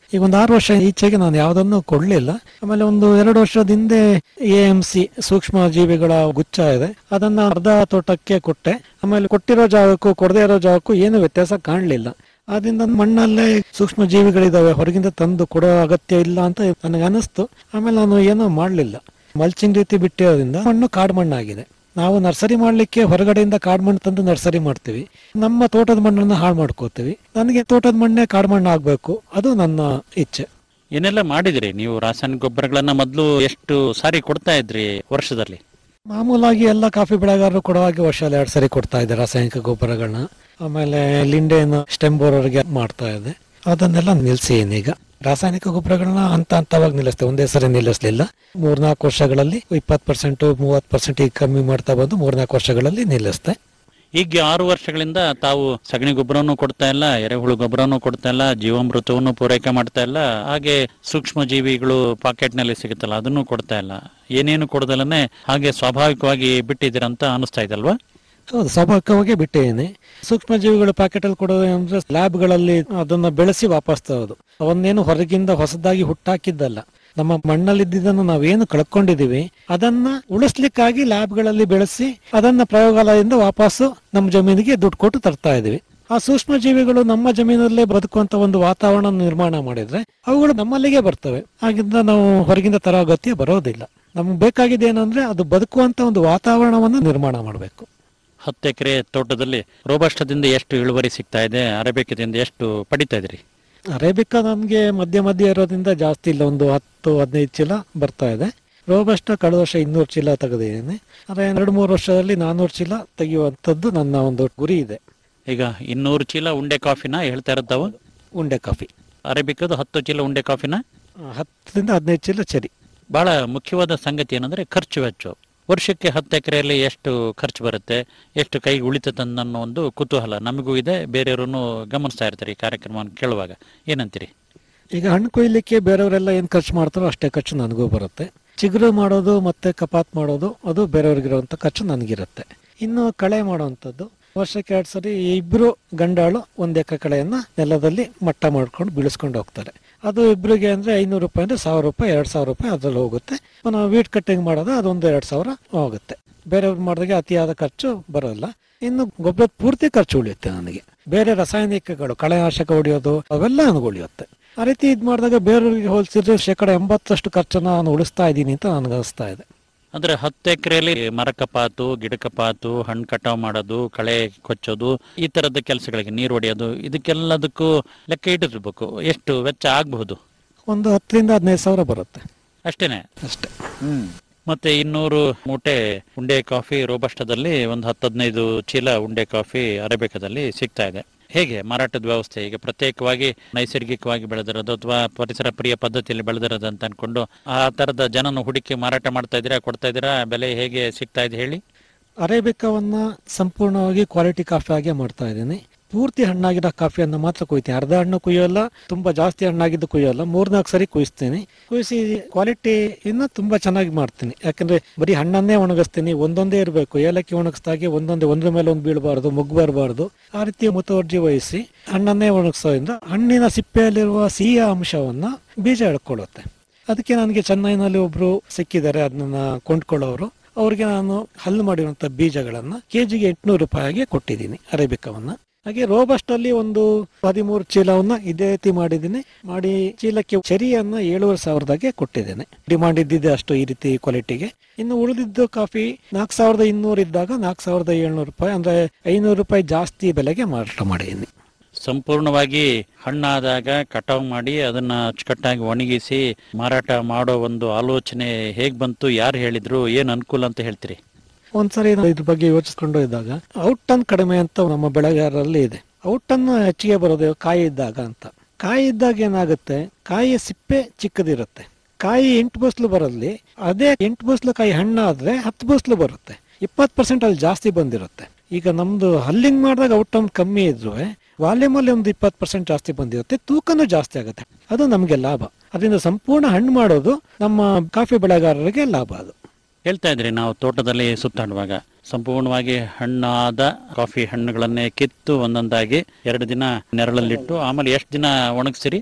ಈಗ ಒಂದು ಆರು ವರ್ಷ ಈಚೆಗೆ ನಾನು ಯಾವುದನ್ನು ಕೊಡ್ಲಿಲ್ಲ ಆಮೇಲೆ ಒಂದು ಎರಡು ವರ್ಷದ ಹಿಂದೆ ಎ ಎಂ ಸಿ ಸೂಕ್ಷ್ಮ ಜೀವಿಗಳ ಗುಚ್ಛ ಇದೆ ಅದನ್ನ ಅರ್ಧ ತೋಟಕ್ಕೆ ಕೊಟ್ಟೆ ಆಮೇಲೆ ಕೊಟ್ಟಿರೋ ಜಾಗಕ್ಕೂ ಕೊಡದೇ ಇರೋ ಜಾಗಕ್ಕೂ ಏನು ವ್ಯತ್ಯಾಸ ಕಾಣಲಿಲ್ಲ ಆದ್ರಿಂದ ಮಣ್ಣಲ್ಲೇ ಸೂಕ್ಷ್ಮ ಜೀವಿಗಳಿದಾವೆ ಹೊರಗಿಂದ ತಂದು ಕೊಡೋ ಅಗತ್ಯ ಇಲ್ಲ ಅಂತ ನನಗೆ ಅನಿಸ್ತು ಆಮೇಲೆ ನಾನು ಏನೋ ಮಾಡಲಿಲ್ಲ ಮಲ್ಚಿಂಗ್ ರೀತಿ ಬಿಟ್ಟಿರೋದ್ರಿಂದ ಮಣ್ಣು ಕಾಡು ಮಣ್ಣಾಗಿದೆ ನಾವು ನರ್ಸರಿ ಮಾಡ್ಲಿಕ್ಕೆ ಹೊರಗಡೆಯಿಂದ ಕಾಡು ಮಣ್ಣು ತಂದು ನರ್ಸರಿ ಮಾಡ್ತೀವಿ ನಮ್ಮ ತೋಟದ ಮಣ್ಣನ್ನು ಹಾಳು ಮಾಡ್ಕೋತೀವಿ ನನಗೆ ತೋಟದ ಮಣ್ಣೆ ಕಾಡು ಮಣ್ಣು ಆಗ್ಬೇಕು ಅದು ನನ್ನ ಇಚ್ಛೆ ಏನೆಲ್ಲ ಮಾಡಿದಿರಿ ನೀವು ರಾಸಾಯನಿಕ ಗೊಬ್ಬರಗಳನ್ನ ಮೊದಲು ಎಷ್ಟು ಸಾರಿ ಕೊಡ್ತಾ ಇದ್ರಿ ವರ್ಷದಲ್ಲಿ ಮಾಮೂಲಾಗಿ ಎಲ್ಲ ಕಾಫಿ ಬೆಳೆಗಾರರು ಕೊಡುವಾಗ ವರ್ಷದಲ್ಲಿ ಎರಡು ಸರಿ ಕೊಡ್ತಾ ಇದ್ದೆ ರಾಸಾಯನಿಕ ಗೊಬ್ಬರಗಳನ್ನ ಆಮೇಲೆ ಲಿಂಡೆಯನ್ನು ಸ್ಟೆಮ್ ಬೋರರ್ಗೆ ಮಾಡ್ತಾ ಇದ್ದೆ ಅದನ್ನೆಲ್ಲ ನಿಲ್ಸಿದ್ದೀನಿ ಈಗ ರಾಸಾಯನಿಕ ಗೊಬ್ಬರಗಳನ್ನ ಹಂತ ಹಂತವಾಗಿ ನಿಲ್ಲಿಸ್ತೇವೆ ಒಂದೇ ಸರಿ ನಿಲ್ಲಿಸಲಿಲ್ಲ ಮೂರ್ನಾಲ್ಕು ವರ್ಷಗಳಲ್ಲಿ ಇಪ್ಪತ್ತು ಪರ್ಸೆಂಟ್ ಮೂವತ್ತು ಪರ್ಸೆಂಟ್ ಈಗ ಕಮ್ಮಿ ಮಾಡ್ತಾ ಬಂದು ಮೂರ್ನಾಲ್ಕು ವರ್ಷಗಳಲ್ಲಿ ನಿಲ್ಲಿಸ್ತೆ ಈಗ ಆರು ವರ್ಷಗಳಿಂದ ತಾವು ಸಗಣಿ ಗೊಬ್ಬರವನ್ನು ಕೊಡ್ತಾ ಇಲ್ಲ ಎರೆಹುಳು ಗೊಬ್ಬರವನ್ನು ಕೊಡ್ತಾ ಇಲ್ಲ ಜೀವಾಮೃತವನ್ನು ಪೂರೈಕೆ ಮಾಡ್ತಾ ಇಲ್ಲ ಹಾಗೆ ಸೂಕ್ಷ್ಮ ಜೀವಿಗಳು ಪಾಕೆಟ್ ನಲ್ಲಿ ಸಿಗುತ್ತಲ್ಲ ಅದನ್ನು ಕೊಡ್ತಾ ಇಲ್ಲ ಏನೇನು ಕೊಡದಲ್ಲೇ ಹಾಗೆ ಸ್ವಾಭಾವಿಕವಾಗಿ ಬಿಟ್ಟಿದ್ದೀರಂತ ಅನಿಸ್ತಾ ಇದಲ್ವಾ ಹೌದು ಸ್ವಾಭಾವಿಕವಾಗಿ ಬಿಟ್ಟಿದ್ದೀನಿ ಸೂಕ್ಷ್ಮ ಜೀವಿಗಳು ಪ್ಯಾಕೆಟ್ ಅಲ್ಲಿ ಕೊಡೋದು ಅಂದ್ರೆ ಲ್ಯಾಬ್ಗಳಲ್ಲಿ ಅದನ್ನ ಬೆಳೆಸಿ ವಾಪಸ್ ತರೋದು ಅವನ್ನೇನು ಹೊರಗಿಂದ ಹೊಸದಾಗಿ ಹುಟ್ಟಾಕಿದ್ದಲ್ಲ ನಮ್ಮ ಮಣ್ಣಲ್ಲಿದ್ದನ್ನು ನಾವೇನು ಕಳ್ಕೊಂಡಿದೀವಿ ಅದನ್ನ ಉಳಿಸ್ಲಿಕ್ಕಾಗಿ ಲ್ಯಾಬ್ಗಳಲ್ಲಿ ಬೆಳೆಸಿ ಅದನ್ನ ಪ್ರಯೋಗಾಲಯದಿಂದ ವಾಪಸ್ಸು ನಮ್ಮ ಜಮೀನಿಗೆ ದುಡ್ಡು ಕೊಟ್ಟು ತರ್ತಾ ಇದೀವಿ ಆ ಸೂಕ್ಷ್ಮ ಜೀವಿಗಳು ನಮ್ಮ ಜಮೀನಲ್ಲೇ ಬದುಕುವಂತ ಒಂದು ವಾತಾವರಣ ನಿರ್ಮಾಣ ಮಾಡಿದ್ರೆ ಅವುಗಳು ನಮ್ಮಲ್ಲಿಗೆ ಬರ್ತವೆ ಹಾಗಿಂದ ನಾವು ಹೊರಗಿಂದ ತರೋ ಅಗತ್ಯ ಬರೋದಿಲ್ಲ ನಮ್ಗೆ ಬೇಕಾಗಿದೆ ಏನಂದ್ರೆ ಅದು ಬದುಕುವಂತ ಒಂದು ವಾತಾವರಣವನ್ನು ನಿರ್ಮಾಣ ಮಾಡಬೇಕು ಹತ್ತು ಎಕರೆ ತೋಟದಲ್ಲಿ ರೋಬಸ್ಟದಿಂದ ಎಷ್ಟು ಇಳುವರಿ ಸಿಗ್ತಾ ಇದೆ ಅರೇಬಿಕದಿಂದ ಎಷ್ಟು ಪಡಿತಾ ಇದ್ರಿ ಅರೇಬಿಕಾ ನಮ್ಗೆ ಮಧ್ಯ ಮಧ್ಯ ಇರೋದ್ರಿಂದ ಜಾಸ್ತಿ ಇಲ್ಲ ಒಂದು ಹತ್ತು ಹದಿನೈದು ಚೀಲ ಬರ್ತಾ ಇದೆ ರೋಬಸ್ಟ ಕಳೆದ ವರ್ಷ ಇನ್ನೂರು ಚೀಲ ತೆಗೆದಿದ್ದೀನಿ ಆದ್ರೆ ಎರಡು ಮೂರು ವರ್ಷದಲ್ಲಿ ನಾನ್ನೂರು ಚೀಲ ತೆಗೆಯುವಂಥದ್ದು ನನ್ನ ಒಂದು ಗುರಿ ಇದೆ ಈಗ ಇನ್ನೂರು ಚೀಲ ಉಂಡೆ ಕಾಫಿನ ಹೇಳ್ತಾ ಇರೋದಾವು ಉಂಡೆ ಕಾಫಿ ಅರೇಬಿಕದು ಹತ್ತು ಚೀಲ ಉಂಡೆ ಕಾಫಿನ ಹತ್ತರಿಂದ ಹದಿನೈದು ಚೀಲ ಚರಿ ಬಹಳ ಮುಖ್ಯವಾದ ಸಂಗತಿ ಏನಂದ್ರೆ ಖರ್ಚು ವೆಚ್ಚ ವರ್ಷಕ್ಕೆ ಹತ್ತು ಎಕರೆಯಲ್ಲಿ ಎಷ್ಟು ಖರ್ಚು ಬರುತ್ತೆ ಎಷ್ಟು ಕೈಗೆ ಉಳಿತದೆ ಅನ್ನೋ ಒಂದು ಕುತೂಹಲ ನಮಗೂ ಇದೆ ಬೇರೆಯವರು ಗಮನಿಸ್ತಾ ಇರ್ತಾರೆ ಈ ಕಾರ್ಯಕ್ರಮವನ್ನು ಕೇಳುವಾಗ ಏನಂತೀರಿ ಈಗ ಹಣ್ಣು ಕೊಯ್ಲಿಕ್ಕೆ ಬೇರೆಯವರೆಲ್ಲ ಏನ್ ಖರ್ಚು ಮಾಡ್ತಾರೋ ಅಷ್ಟೇ ಖರ್ಚು ನನಗೂ ಬರುತ್ತೆ ಚಿಗುರು ಮಾಡೋದು ಮತ್ತೆ ಕಪಾತ್ ಮಾಡೋದು ಅದು ಬೇರೆಯವ್ರಿಗಿರುವಂತ ಖರ್ಚು ನನಗಿರುತ್ತೆ ಇನ್ನು ಕಳೆ ಮಾಡುವಂಥದ್ದು ವರ್ಷಕ್ಕೆ ಎರಡು ಸರಿ ಇಬ್ರು ಗಂಡಾಳು ಒಂದ್ ಎಕರೆ ಕಳೆಯನ್ನ ನೆಲದಲ್ಲಿ ಮಟ್ಟ ಮಾಡ್ಕೊಂಡು ಬೀಳಿಸ್ಕೊಂಡು ಹೋಗ್ತಾರೆ ಅದು ಇಬ್ರಿಗೆ ಅಂದ್ರೆ ಐನೂರು ರೂಪಾಯಿ ಅಂದ್ರೆ ಸಾವಿರ ರೂಪಾಯಿ ಎರಡ್ ಸಾವಿರ ರೂಪಾಯಿ ಅದ್ರಲ್ಲಿ ಹೋಗುತ್ತೆ ನಾವು ವೀಟ್ ಕಟ್ಟಿಂಗ್ ಮಾಡೋದು ಅದೊಂದು ಎರಡ್ ಸಾವಿರ ಹೋಗುತ್ತೆ ಬೇರೆಯವ್ರು ಮಾಡಿದಾಗೆ ಅತಿಯಾದ ಖರ್ಚು ಬರೋಲ್ಲ ಇನ್ನು ಗೊಬ್ಬರದ ಪೂರ್ತಿ ಖರ್ಚು ಉಳಿಯುತ್ತೆ ನನಗೆ ಬೇರೆ ರಾಸಾಯನಿಕಗಳು ಕಳೆನಾಶಕ ಹೊಡೆಯೋದು ಅವೆಲ್ಲ ನನಗೆ ಉಳಿಯುತ್ತೆ ಆ ರೀತಿ ಇದು ಮಾಡಿದಾಗ ಬೇರೆಯವ್ರಿಗೆ ಹೋಲಿಸಿದ್ರೆ ಶೇಕಡ ಎಂಬತ್ತಷ್ಟು ಖರ್ಚನ್ನ ನಾನು ಉಳಿಸ್ತಾ ಇದ್ದೀನಿ ಅಂತ ನನಗೆ ಅನಿಸ್ತಾ ಇದೆ ಅಂದ್ರೆ ಹತ್ತು ಎಕರೆಯಲ್ಲಿ ಮರ ಕಪಾತು ಗಿಡ ಕಪಾತು ಹಣ್ಣು ಕಟಾವು ಮಾಡೋದು ಕಳೆ ಕೊಚ್ಚೋದು ಈ ತರದ ಕೆಲಸಗಳಿಗೆ ನೀರು ಹೊಡೆಯೋದು ಇದಕ್ಕೆಲ್ಲದಕ್ಕೂ ಲೆಕ್ಕ ಇಟ್ಟಿರ್ಬೇಕು ಎಷ್ಟು ವೆಚ್ಚ ಆಗಬಹುದು ಒಂದು ಹತ್ತರಿಂದ ಹದಿನೈದು ಸಾವಿರ ಬರುತ್ತೆ ಅಷ್ಟೇನೆ ಅಷ್ಟೇ ಹ್ಮ್ ಮತ್ತೆ ಇನ್ನೂರು ಮೂಟೆ ಉಂಡೆ ಕಾಫಿ ರೋಬಸ್ಟದಲ್ಲಿ ಒಂದು ಹತ್ತು ಹದಿನೈದು ಚೀಲ ಉಂಡೆ ಕಾಫಿ ಅರೇಬಿಕದಲ್ಲಿ ಸಿಗ್ತಾ ಇದೆ ಹೇಗೆ ಮಾರಾಟದ ವ್ಯವಸ್ಥೆ ಈಗ ಪ್ರತ್ಯೇಕವಾಗಿ ನೈಸರ್ಗಿಕವಾಗಿ ಬೆಳೆದಿರೋದು ಅಥವಾ ಪರಿಸರ ಪ್ರಿಯ ಪದ್ಧತಿಯಲ್ಲಿ ಬೆಳೆದಿರೋದು ಅಂತ ಅನ್ಕೊಂಡು ಆ ತರದ ಜನನ ಹುಡುಕಿ ಮಾರಾಟ ಮಾಡ್ತಾ ಇದ್ದೀರಾ ಕೊಡ್ತಾ ಇದ್ದೀರಾ ಬೆಲೆ ಹೇಗೆ ಸಿಗ್ತಾ ಇದೆ ಹೇಳಿ ಅರೇಬಿಕವನ್ನ ಸಂಪೂರ್ಣವಾಗಿ ಕ್ವಾಲಿಟಿ ಕಾಫಿ ಆಗೇ ಮಾಡ್ತಾ ಇದ್ದೀನಿ ಪೂರ್ತಿ ಹಣ್ಣಾಗಿರೋ ಕಾಫಿಯನ್ನು ಮಾತ್ರ ಕುಯ್ತೀನಿ ಅರ್ಧ ಹಣ್ಣು ಕುಯ್ಯೋಲ್ಲ ತುಂಬಾ ಜಾಸ್ತಿ ಹಣ್ಣಾಗಿದ್ದು ಕುಯ್ಯೋಲ್ಲ ಮೂರ್ನಾಲ್ಕು ಸರಿ ಕುಯಿಸ್ತೀನಿ ಕುಯಿಸಿ ಕ್ವಾಲಿಟಿ ಇನ್ನು ತುಂಬಾ ಚೆನ್ನಾಗಿ ಮಾಡ್ತೀನಿ ಯಾಕಂದ್ರೆ ಬರೀ ಹಣ್ಣನ್ನೇ ಒಣಗಿಸ್ತೀನಿ ಒಂದೊಂದೇ ಇರಬೇಕು ಏಲಕ್ಕಿ ಒಣಗಿಸ್ದಾಗೆ ಒಂದೊಂದೇ ಒಂದ್ರ ಮೇಲೆ ಒಂದು ಬೀಳಬಾರ್ದು ಮುಗ್ಗು ಬರಬಾರ್ದು ಆ ರೀತಿ ಮುತುವರ್ಜಿ ವಹಿಸಿ ಹಣ್ಣನ್ನೇ ಒಣಗಿಸೋದ್ರಿಂದ ಹಣ್ಣಿನ ಸಿಪ್ಪೆಯಲ್ಲಿರುವ ಸಿಹಿಯ ಅಂಶವನ್ನ ಬೀಜ ಎಳ್ಕೊಳ್ಳುತ್ತೆ ಅದಕ್ಕೆ ನನಗೆ ಚೆನ್ನೈನಲ್ಲಿ ಒಬ್ರು ಸಿಕ್ಕಿದ್ದಾರೆ ಅದನ್ನ ಕೊಂಡ್ಕೊಳ್ಳೋರು ಅವ್ರಿಗೆ ನಾನು ಹಲ್ಲು ಮಾಡಿರುವಂತ ಬೀಜಗಳನ್ನ ಕೆಜಿಗೆ ಎಂಟುನೂರು ರೂಪಾಯಿಗೆ ಕೊಟ್ಟಿದ್ದೀನಿ ಅರೇಬಿಕವನ್ನ ಹಾಗೆ ರೋಬಸ್ಟ್ ಅಲ್ಲಿ ಒಂದು ಹದಿಮೂರು ಚೀಲವನ್ನ ಇದೇ ರೀತಿ ಮಾಡಿದ್ದೀನಿ ಮಾಡಿ ಚೀಲಕ್ಕೆ ಚೆರಿಯನ್ನ ಏಳುವರೆ ಸಾವಿರದಾಗೆ ಕೊಟ್ಟಿದ್ದೇನೆ ಡಿಮಾಂಡ್ ಇದ್ದಿದೆ ಅಷ್ಟು ಈ ರೀತಿ ಕ್ವಾಲಿಟಿಗೆ ಇನ್ನು ಉಳಿದಿದ್ದು ಕಾಫಿ ನಾಲ್ಕು ಸಾವಿರದ ಇನ್ನೂರು ಇದ್ದಾಗ ನಾಲ್ಕು ಸಾವಿರದ ಏಳ್ನೂರು ರೂಪಾಯಿ ಅಂದ್ರೆ ಐನೂರು ರೂಪಾಯಿ ಜಾಸ್ತಿ ಬೆಲೆಗೆ ಮಾರಾಟ ಮಾಡಿದ್ದೀನಿ ಸಂಪೂರ್ಣವಾಗಿ ಹಣ್ಣಾದಾಗ ಕಟಾವು ಮಾಡಿ ಅದನ್ನ ಅಚ್ಚುಕಟ್ಟಾಗಿ ಒಣಗಿಸಿ ಮಾರಾಟ ಮಾಡೋ ಒಂದು ಆಲೋಚನೆ ಹೇಗ್ ಬಂತು ಯಾರು ಹೇಳಿದ್ರು ಏನ್ ಅನುಕೂಲ ಅಂತ ಹೇಳ್ತೀರಿ ಒಂದ್ಸರಿ ನಾವು ಇದ್ರ ಬಗ್ಗೆ ಯೋಚಿಸ್ಕೊಂಡು ಇದ್ದಾಗ ಔಟ್ ಟನ್ ಕಡಿಮೆ ಅಂತ ನಮ್ಮ ಬೆಳೆಗಾರರಲ್ಲಿ ಇದೆ ಔಟ್ ಟನ್ ಹೆಚ್ಚಿಗೆ ಬರೋದು ಕಾಯಿ ಇದ್ದಾಗ ಅಂತ ಕಾಯಿ ಇದ್ದಾಗ ಏನಾಗುತ್ತೆ ಕಾಯಿಯ ಸಿಪ್ಪೆ ಚಿಕ್ಕದಿರುತ್ತೆ ಕಾಯಿ ಎಂಟು ಬಸ್ಲು ಬರಲ್ಲಿ ಅದೇ ಎಂಟು ಬಸ್ಲು ಕಾಯಿ ಹಣ್ಣಾದ್ರೆ ಹತ್ತು ಬಸ್ಲು ಬರುತ್ತೆ ಇಪ್ಪತ್ತು ಪರ್ಸೆಂಟ್ ಅಲ್ಲಿ ಜಾಸ್ತಿ ಬಂದಿರುತ್ತೆ ಈಗ ನಮ್ದು ಹಲ್ಲಿಂಗ್ ಮಾಡಿದಾಗ ಔಟ್ ಟನ್ ಕಮ್ಮಿ ಇದ್ರು ವಾಲ್ಯೂಮ್ ಅಲ್ಲಿ ಒಂದು ಇಪ್ಪತ್ತು ಪರ್ಸೆಂಟ್ ಜಾಸ್ತಿ ಬಂದಿರುತ್ತೆ ತೂಕನೂ ಜಾಸ್ತಿ ಆಗುತ್ತೆ ಅದು ನಮಗೆ ಲಾಭ ಅದರಿಂದ ಸಂಪೂರ್ಣ ಹಣ್ಣು ಮಾಡೋದು ನಮ್ಮ ಕಾಫಿ ಬೆಳೆಗಾರರಿಗೆ ಲಾಭ ಅದು ಹೇಳ್ತಾ ಇದ್ರಿ ನಾವು ತೋಟದಲ್ಲಿ ಸುತ್ತಾಡುವಾಗ ಸಂಪೂರ್ಣವಾಗಿ ಹಣ್ಣಾದ ಕಾಫಿ ಹಣ್ಣುಗಳನ್ನೇ ಕಿತ್ತು ಒಂದೊಂದಾಗಿ ಎರಡು ದಿನ ನೆರಳಲ್ಲಿಟ್ಟು ಆಮೇಲೆ ಎಷ್ಟು ದಿನ ಒಣಗಿಸಿರಿ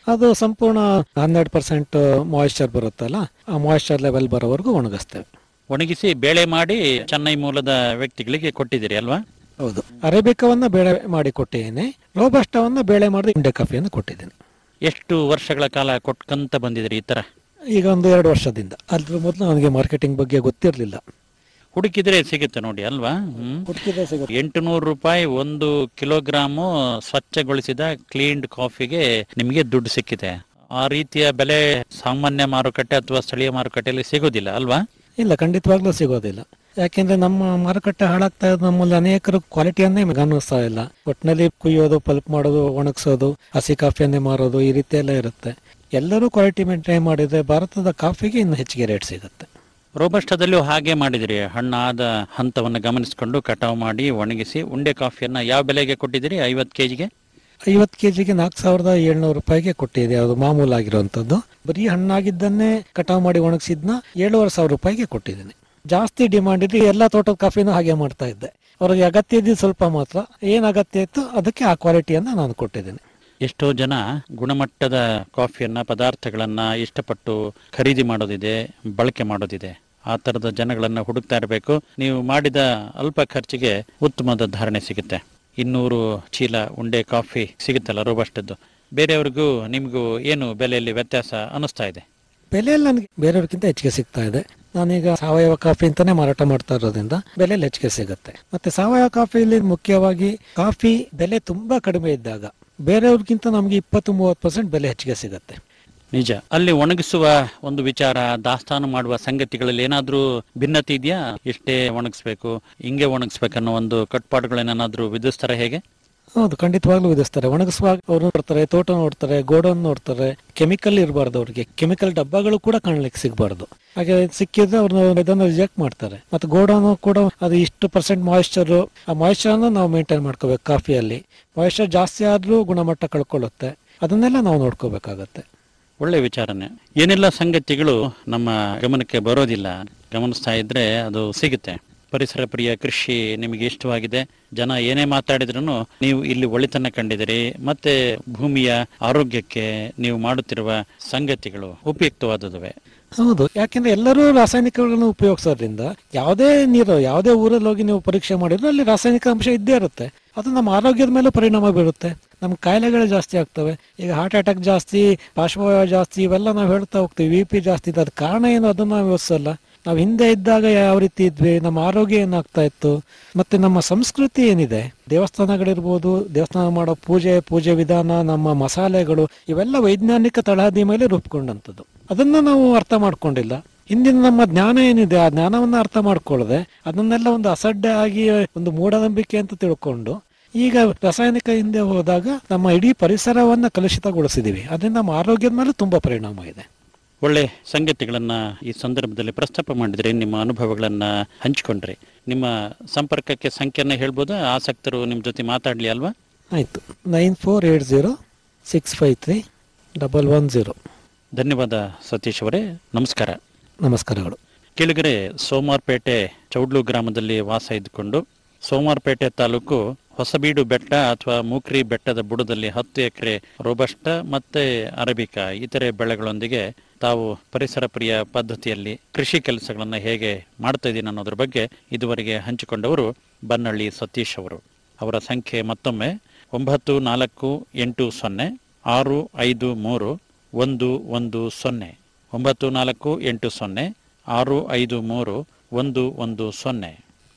ಅದು ಸಂಪೂರ್ಣ ಹನ್ನೆರಡು ಪರ್ಸೆಂಟ್ ಮಾಯಿಶ್ಚರ್ ಬರುತ್ತಲ್ಲ ಆ ಮಾಯಿಶ್ಚರ್ ಲೆವೆಲ್ ಬರೋವರೆಗೂ ಒಣಗಿಸ್ತೇವೆ ಒಣಗಿಸಿ ಬೇಳೆ ಮಾಡಿ ಚೆನ್ನೈ ಮೂಲದ ವ್ಯಕ್ತಿಗಳಿಗೆ ಕೊಟ್ಟಿದ್ದೀರಿ ಅಲ್ವಾ ಹೌದು ಅರೇಬಿಕವನ್ನ ಬೇಳೆ ಮಾಡಿ ಕೊಟ್ಟಿದ್ದೀನಿ ರೋಬಸ್ಟವನ್ನ ಬೇಳೆ ಮಾಡಿ ಇಂಡೆ ಕಾಫಿಯನ್ನು ಕೊಟ್ಟಿದ್ದೀನಿ ಎಷ್ಟು ವರ್ಷಗಳ ಕಾಲ ಕೊಟ್ಕಂತ ಬಂದಿದ್ರಿ ಈ ತರ ಈಗ ಒಂದು ಎರಡು ವರ್ಷದಿಂದ ಅದ್ರ ಮೊದಲು ನನಗೆ ಮಾರ್ಕೆಟಿಂಗ್ ಬಗ್ಗೆ ಗೊತ್ತಿರಲಿಲ್ಲ ಹುಡುಕಿದ್ರೆ ಸಿಗುತ್ತೆ ನೋಡಿ ಅಲ್ವಾ ಹ್ಮ್ ಹುಡುಕಿದ್ರೆ ಸಿಗುತ್ತೆ ಎಂಟುನೂರು ರೂಪಾಯಿ ಒಂದು ಕಿಲೋಗ್ರಾಮು ಸ್ವಚ್ಛಗೊಳಿಸಿದ ಕ್ಲೀನ್ಡ್ ಕಾಫಿಗೆ ನಿಮಗೆ ದುಡ್ಡು ಸಿಕ್ಕಿದೆ ಆ ರೀತಿಯ ಬೆಲೆ ಸಾಮಾನ್ಯ ಮಾರುಕಟ್ಟೆ ಅಥವಾ ಸ್ಥಳೀಯ ಮಾರುಕಟ್ಟೆಯಲ್ಲಿ ಸಿಗೋದಿಲ್ಲ ಅಲ್ವಾ ಇಲ್ಲ ಖಂಡಿತವಾಗ್ಲೂ ಸಿಗೋದಿಲ್ಲ ಯಾಕೆಂದ್ರೆ ನಮ್ಮ ಮಾರುಕಟ್ಟೆ ಹಾಳಾಗ್ತಾ ಇರೋದು ನಮ್ಮಲ್ಲಿ ಅನೇಕರು ಕ್ವಾಲಿಟಿಯನ್ನೇ ಗಮನಿಸ್ತಾ ಇಲ್ಲ ಒಟ್ಟಿನಲ್ಲಿ ಕುಯ್ಯೋದು ಪಲ್ಪ್ ಮಾಡೋದು ಒಣಗಿಸೋದು ಹಸಿ ಕಾಫಿಯನ್ನೇ ಮಾರೋದು ಈ ರೀತಿ ಎಲ್ಲ ಇರುತ್ತೆ ಎಲ್ಲರೂ ಕ್ವಾಲಿಟಿ ಮೇಂಟೈನ್ ಮಾಡಿದ್ರೆ ಭಾರತದ ಕಾಫಿಗೆ ಇನ್ನು ಹೆಚ್ಚಿಗೆ ರೇಟ್ ಸಿಗುತ್ತೆ ರೋಬಸ್ಟದಲ್ಲೂ ಹಾಗೆ ಮಾಡಿದಿರಿ ಹಣ್ಣಾದ ಹಂತವನ್ನು ಗಮನಿಸಿಕೊಂಡು ಕಟಾವು ಮಾಡಿ ಒಣಗಿಸಿ ಉಂಡೆ ಕಾಫಿಯನ್ನ ಯಾವ ಬೆಲೆಗೆ ಕೊಟ್ಟಿದ್ದೀರಿ ಐವತ್ತು ಕೆಜಿಗೆ ಐವತ್ತು ಕೆಜಿಗೆ ನಾಲ್ಕು ಸಾವಿರದ ಏಳ್ನೂರು ರೂಪಾಯಿಗೆ ಕೊಟ್ಟಿದೆ ಅದು ಮಾಮೂಲಾಗಿರುವಂತದ್ದು ಬರೀ ಹಣ್ಣಾಗಿದ್ದನ್ನೇ ಕಟಾವು ಮಾಡಿ ಒಣಗಿಸಿದ್ನ ಏಳುವರೆ ಸಾವಿರ ರೂಪಾಯಿಗೆ ಕೊಟ್ಟಿದ್ದೀನಿ ಜಾಸ್ತಿ ಡಿಮಾಂಡ್ ಇದ್ರೆ ಎಲ್ಲ ತೋಟದ ಕಾಫಿನೂ ಹಾಗೆ ಮಾಡ್ತಾ ಇದ್ದೆ ಅವ್ರಿಗೆ ಅಗತ್ಯ ಇದ್ದಿದ್ದು ಸ್ವಲ್ಪ ಮಾತ್ರ ಏನ್ ಅಗತ್ಯ ಇತ್ತು ಅದಕ್ಕೆ ಆ ಕ್ವಾಲಿಟಿಯನ್ನ ನಾನು ಕೊಟ್ಟಿದ್ದೀನಿ ಎಷ್ಟೋ ಜನ ಗುಣಮಟ್ಟದ ಕಾಫಿಯನ್ನ ಪದಾರ್ಥಗಳನ್ನ ಇಷ್ಟಪಟ್ಟು ಖರೀದಿ ಮಾಡೋದಿದೆ ಬಳಕೆ ಮಾಡೋದಿದೆ ಆ ತರದ ಜನಗಳನ್ನ ಹುಡುಕ್ತಾ ಇರಬೇಕು ನೀವು ಮಾಡಿದ ಅಲ್ಪ ಖರ್ಚಿಗೆ ಉತ್ತಮದ ಧಾರಣೆ ಸಿಗುತ್ತೆ ಇನ್ನೂರು ಚೀಲ ಉಂಡೆ ಕಾಫಿ ಸಿಗುತ್ತಲ್ಲ ರೋಬಸ್ಟದ್ದು ಬೇರೆಯವ್ರಿಗೂ ನಿಮಗೂ ಏನು ಬೆಲೆಯಲ್ಲಿ ವ್ಯತ್ಯಾಸ ಅನಿಸ್ತಾ ಇದೆ ಬೆಲೆಯಲ್ಲಿ ನನಗೆ ಬೇರೆಯವ್ರಿಗಿಂತ ಹೆಚ್ಚಿಗೆ ಸಿಗ್ತಾ ಇದೆ ನಾನೀಗ ಸಾವಯವ ಕಾಫಿ ಅಂತಾನೆ ಮಾರಾಟ ಮಾಡ್ತಾ ಇರೋದ್ರಿಂದ ಬೆಲೆಯಲ್ಲಿ ಹೆಚ್ಚಿಗೆ ಸಿಗುತ್ತೆ ಮತ್ತೆ ಸಾವಯವ ಕಾಫಿಯಲ್ಲಿ ಮುಖ್ಯವಾಗಿ ಕಾಫಿ ಬೆಲೆ ತುಂಬಾ ಕಡಿಮೆ ಇದ್ದಾಗ ಬೇರೆಯವ್ರಿಗಿಂತ ನಮಗೆ ಇಪ್ಪತ್ತು ಮೂವತ್ತು ಪರ್ಸೆಂಟ್ ಬೆಲೆ ಹೆಚ್ಚಿಗೆ ಸಿಗುತ್ತೆ ನಿಜ ಅಲ್ಲಿ ಒಣಗಿಸುವ ಒಂದು ವಿಚಾರ ದಾಸ್ತಾನು ಮಾಡುವ ಸಂಗತಿಗಳಲ್ಲಿ ಏನಾದ್ರೂ ಭಿನ್ನತೆ ಇದೆಯಾ ಎಷ್ಟೇ ಒಣಗಿಸ್ಬೇಕು ಹಿಂಗೆ ಒಣಗಿಸ್ಬೇಕನ್ನೋ ಒಂದು ಕಟ್ಪಾಡುಗಳನ್ನೇನಾದ್ರೂ ವಿಧಿಸ್ತಾರ ಹೇಗೆ ಹೌದು ಖಂಡಿತವಾಗ್ಲೂ ವಿಧಿಸ್ತಾರೆ ಒಣಗಿಸುವಾಗ ಅವರು ನೋಡ್ತಾರೆ ತೋಟ ನೋಡ್ತಾರೆ ಗೋಡೌನ್ ನೋಡ್ತಾರೆ ಕೆಮಿಕಲ್ ಇರಬಾರ್ದು ಅವ್ರಿಗೆ ಕೆಮಿಕಲ್ ಡಬ್ಬಗಳು ಕೂಡ ಕಾಣ್ಲಿಕ್ಕೆ ಸಿಗಬಾರ್ದು ಹಾಗೆ ಸಿಕ್ಕಿದ್ರೆ ಅವ್ರನ್ನ ಇದನ್ನ ರಿಜೆಕ್ಟ್ ಮಾಡ್ತಾರೆ ಮತ್ತೆ ಗೋಡೌನ್ ಕೂಡ ಅದು ಇಷ್ಟು ಪರ್ಸೆಂಟ್ ಮಾಯಿಶ್ಚರ್ ಆ ಮಾಯಿಶ್ಚರ್ ನಾವು ಮೇಂಟೈನ್ ಮಾಡ್ಕೋಬೇಕು ಕಾಫಿಯಲ್ಲಿ ಮಾಯಿಶ್ಚರ್ ಜಾಸ್ತಿ ಆದ್ರೂ ಗುಣಮಟ್ಟ ಕಳ್ಕೊಳ್ಳುತ್ತೆ ಅದನ್ನೆಲ್ಲ ನಾವು ನೋಡ್ಕೋಬೇಕಾಗತ್ತೆ ಒಳ್ಳೆ ವಿಚಾರನೆ ಏನೆಲ್ಲ ಸಂಗತಿಗಳು ನಮ್ಮ ಗಮನಕ್ಕೆ ಬರೋದಿಲ್ಲ ಗಮನಿಸ್ತಾ ಇದ್ರೆ ಅದು ಸಿಗುತ್ತೆ ಪರಿಸರ ಪ್ರಿಯ ಕೃಷಿ ನಿಮಗೆ ಇಷ್ಟವಾಗಿದೆ ಜನ ಏನೇ ಮಾತಾಡಿದ್ರು ನೀವು ಇಲ್ಲಿ ಒಳಿತನ್ನ ಕಂಡಿದ್ದೀರಿ ಮತ್ತೆ ಭೂಮಿಯ ಆರೋಗ್ಯಕ್ಕೆ ನೀವು ಮಾಡುತ್ತಿರುವ ಸಂಗತಿಗಳು ಉಪಯುಕ್ತವಾದದುವೆ ಹೌದು ಯಾಕೆಂದ್ರೆ ಎಲ್ಲರೂ ರಾಸಾಯನಿಕಗಳನ್ನು ಉಪಯೋಗಿಸೋದ್ರಿಂದ ಯಾವುದೇ ನೀರು ಯಾವುದೇ ಊರಲ್ಲಿ ಹೋಗಿ ನೀವು ಪರೀಕ್ಷೆ ಮಾಡಿದ್ರು ಅಲ್ಲಿ ರಾಸಾಯನಿಕ ಅಂಶ ಇದ್ದೇ ಇರುತ್ತೆ ಅದು ನಮ್ಮ ಆರೋಗ್ಯದ ಮೇಲೆ ಪರಿಣಾಮ ಬೀರುತ್ತೆ ನಮ್ಮ ಕಾಯಿಲೆಗಳು ಜಾಸ್ತಿ ಆಗ್ತವೆ ಈಗ ಹಾರ್ಟ್ ಅಟ್ಯಾಕ್ ಜಾಸ್ತಿ ಪಾರ್ಶ್ವವಾಯು ಜಾಸ್ತಿ ಇವೆಲ್ಲ ನಾವು ಹೇಳ್ತಾ ಹೋಗ್ತೀವಿ ವಿ ಪಿ ಜಾಸ್ತಿ ಇದೆ ಅದ್ ಕಾರಣ ಏನು ಅದನ್ನ ನಾವು ಯೋಚಿಸಲ್ಲ ನಾವು ಹಿಂದೆ ಇದ್ದಾಗ ಯಾವ ರೀತಿ ಇದ್ವಿ ನಮ್ಮ ಆರೋಗ್ಯ ಏನಾಗ್ತಾ ಇತ್ತು ಮತ್ತೆ ನಮ್ಮ ಸಂಸ್ಕೃತಿ ಏನಿದೆ ದೇವಸ್ಥಾನಗಳಿರ್ಬೋದು ದೇವಸ್ಥಾನ ಮಾಡೋ ಪೂಜೆ ಪೂಜೆ ವಿಧಾನ ನಮ್ಮ ಮಸಾಲೆಗಳು ಇವೆಲ್ಲ ವೈಜ್ಞಾನಿಕ ತಳಹದಿ ಮೇಲೆ ರೂಪುಗೊಂಡಂಥದ್ದು ಅದನ್ನ ನಾವು ಅರ್ಥ ಮಾಡ್ಕೊಂಡಿಲ್ಲ ಹಿಂದಿನ ನಮ್ಮ ಜ್ಞಾನ ಏನಿದೆ ಆ ಜ್ಞಾನವನ್ನ ಅರ್ಥ ಮಾಡ್ಕೊಳ್ಳದೆ ಅದನ್ನೆಲ್ಲ ಒಂದು ಅಸಡ್ಡೆ ಆಗಿ ಒಂದು ಮೂಢನಂಬಿಕೆ ಅಂತ ತಿಳ್ಕೊಂಡು ಈಗ ರಾಸಾಯನಿಕ ಹಿಂದೆ ಹೋದಾಗ ನಮ್ಮ ಇಡೀ ಪರಿಸರವನ್ನ ಕಲುಷಿತಗೊಳಿಸಿದೀವಿ ಅದರಿಂದ ನಮ್ಮ ಆರೋಗ್ಯದ ಮೇಲೆ ತುಂಬಾ ಪರಿಣಾಮ ಇದೆ ಒಳ್ಳೆ ಸಂಗತಿಗಳನ್ನ ಈ ಸಂದರ್ಭದಲ್ಲಿ ಪ್ರಸ್ತಾಪ ಮಾಡಿದ್ರಿ ನಿಮ್ಮ ಅನುಭವಗಳನ್ನ ಹಂಚಿಕೊಂಡ್ರಿ ನಿಮ್ಮ ಸಂಪರ್ಕಕ್ಕೆ ಸಂಖ್ಯೆಯನ್ನ ಹೇಳ್ಬೋದಾ ಆಸಕ್ತರು ನಿಮ್ ಜೊತೆ ಮಾತಾಡ್ಲಿ ಅಲ್ವಾ ಆಯ್ತು nine four eight zero six five three double one zero ಧನ್ಯವಾದ ಸತೀಶ್ ಅವರೇ ನಮಸ್ಕಾರ ನಮಸ್ಕಾರಗಳು ಕೆಳಗರೆ ಸೋಮಾರ್ಪೇಟೆ ಚೌಡ್ಲು ಗ್ರಾಮದಲ್ಲಿ ವಾಸ ಇದ್ದುಕೊಂಡು ಸೋಮಾರ್ಪೇಟೆ ತಾಲೂಕು ಹೊಸಬೀಡು ಬೆಟ್ಟ ಅಥವಾ ಮೂಕ್ರಿ ಬೆಟ್ಟದ ಬುಡದಲ್ಲಿ ಹತ್ತು ಎಕರೆ ರೋಬಸ್ಟ ಮತ್ತೆ ಅರಬಿಕಾ ಇತರೆ ಬೆಳೆಗಳೊಂದಿಗೆ ತಾವು ಪರಿಸರ ಪ್ರಿಯ ಪದ್ಧತಿಯಲ್ಲಿ ಕೃಷಿ ಕೆಲಸಗಳನ್ನ ಹೇಗೆ ಮಾಡ್ತಾ ಇದ್ದೀನಿ ಅನ್ನೋದ್ರ ಬಗ್ಗೆ ಇದುವರೆಗೆ ಹಂಚಿಕೊಂಡವರು ಬನ್ನಳ್ಳಿ ಸತೀಶ್ ಅವರು ಅವರ ಸಂಖ್ಯೆ ಮತ್ತೊಮ್ಮೆ ಒಂಬತ್ತು ನಾಲ್ಕು ಎಂಟು ಸೊನ್ನೆ ಆರು ಐದು ಮೂರು ಒಂದು ಒಂದು ಸೊನ್ನೆ ಒಂಬತ್ತು ನಾಲ್ಕು ಎಂಟು ಸೊನ್ನೆ ಆರು ಐದು ಮೂರು ಒಂದು ಒಂದು ಸೊನ್ನೆ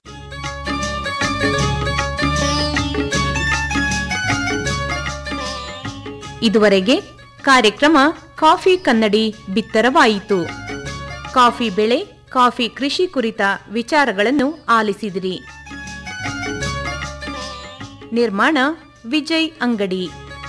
ಇದುವರೆಗೆ ಕಾರ್ಯಕ್ರಮ ಕಾಫಿ ಕನ್ನಡಿ ಬಿತ್ತರವಾಯಿತು ಕಾಫಿ ಬೆಳೆ ಕಾಫಿ ಕೃಷಿ ಕುರಿತ ವಿಚಾರಗಳನ್ನು ಆಲಿಸಿದಿರಿ ನಿರ್ಮಾಣ ವಿಜಯ್ ಅಂಗಡಿ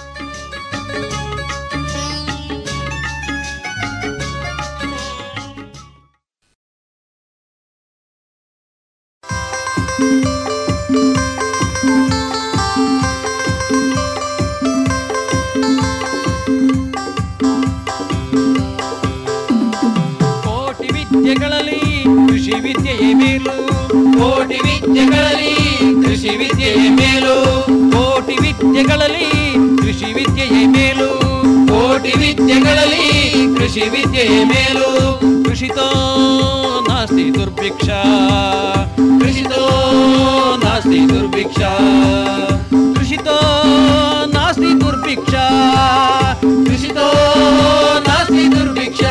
ಕೋಟಿ ವಿದ್ಯೆಗಳಲ್ಲಿ ಕೃಷಿ ವಿದ್ಯೆಯೇ ಮೇಲು ಕೋಟಿ ವಿದ್ಯೆಗಳಲ್ಲಿ ಕೃಷಿ ವಿದ್ಯೆಯೇ ಮೇಲು ಕೋಟಿ ವಿದ್ಯೆಗಳಲ್ಲಿ ಕೃಷಿ ವಿದ್ಯೆಯೇ ಮೇಲು ಕೋಟಿ ಕೋಟಿ ವಿದ್ಯೆಗಳಲ್ಲಿ ಕೃಷಿ ವಿದ್ಯೆಯೇ ಮೇಲು ಕೃಷಿತೋ ನಾಸ್ತಿ ದುರ್ಭಿಕ್ಷ ಕೃಷಿತೋ ನಾಸ್ತಿ ದುರ್ಭಿಕ್ಷ ಕೃಷಿತೋ ನಾಸ್ತಿ ದುರ್ಭಿಕ್ಷ ಕೃಷಿತೋ ನಾಸ್ತಿ ದುರ್ಭಿಕ್ಷ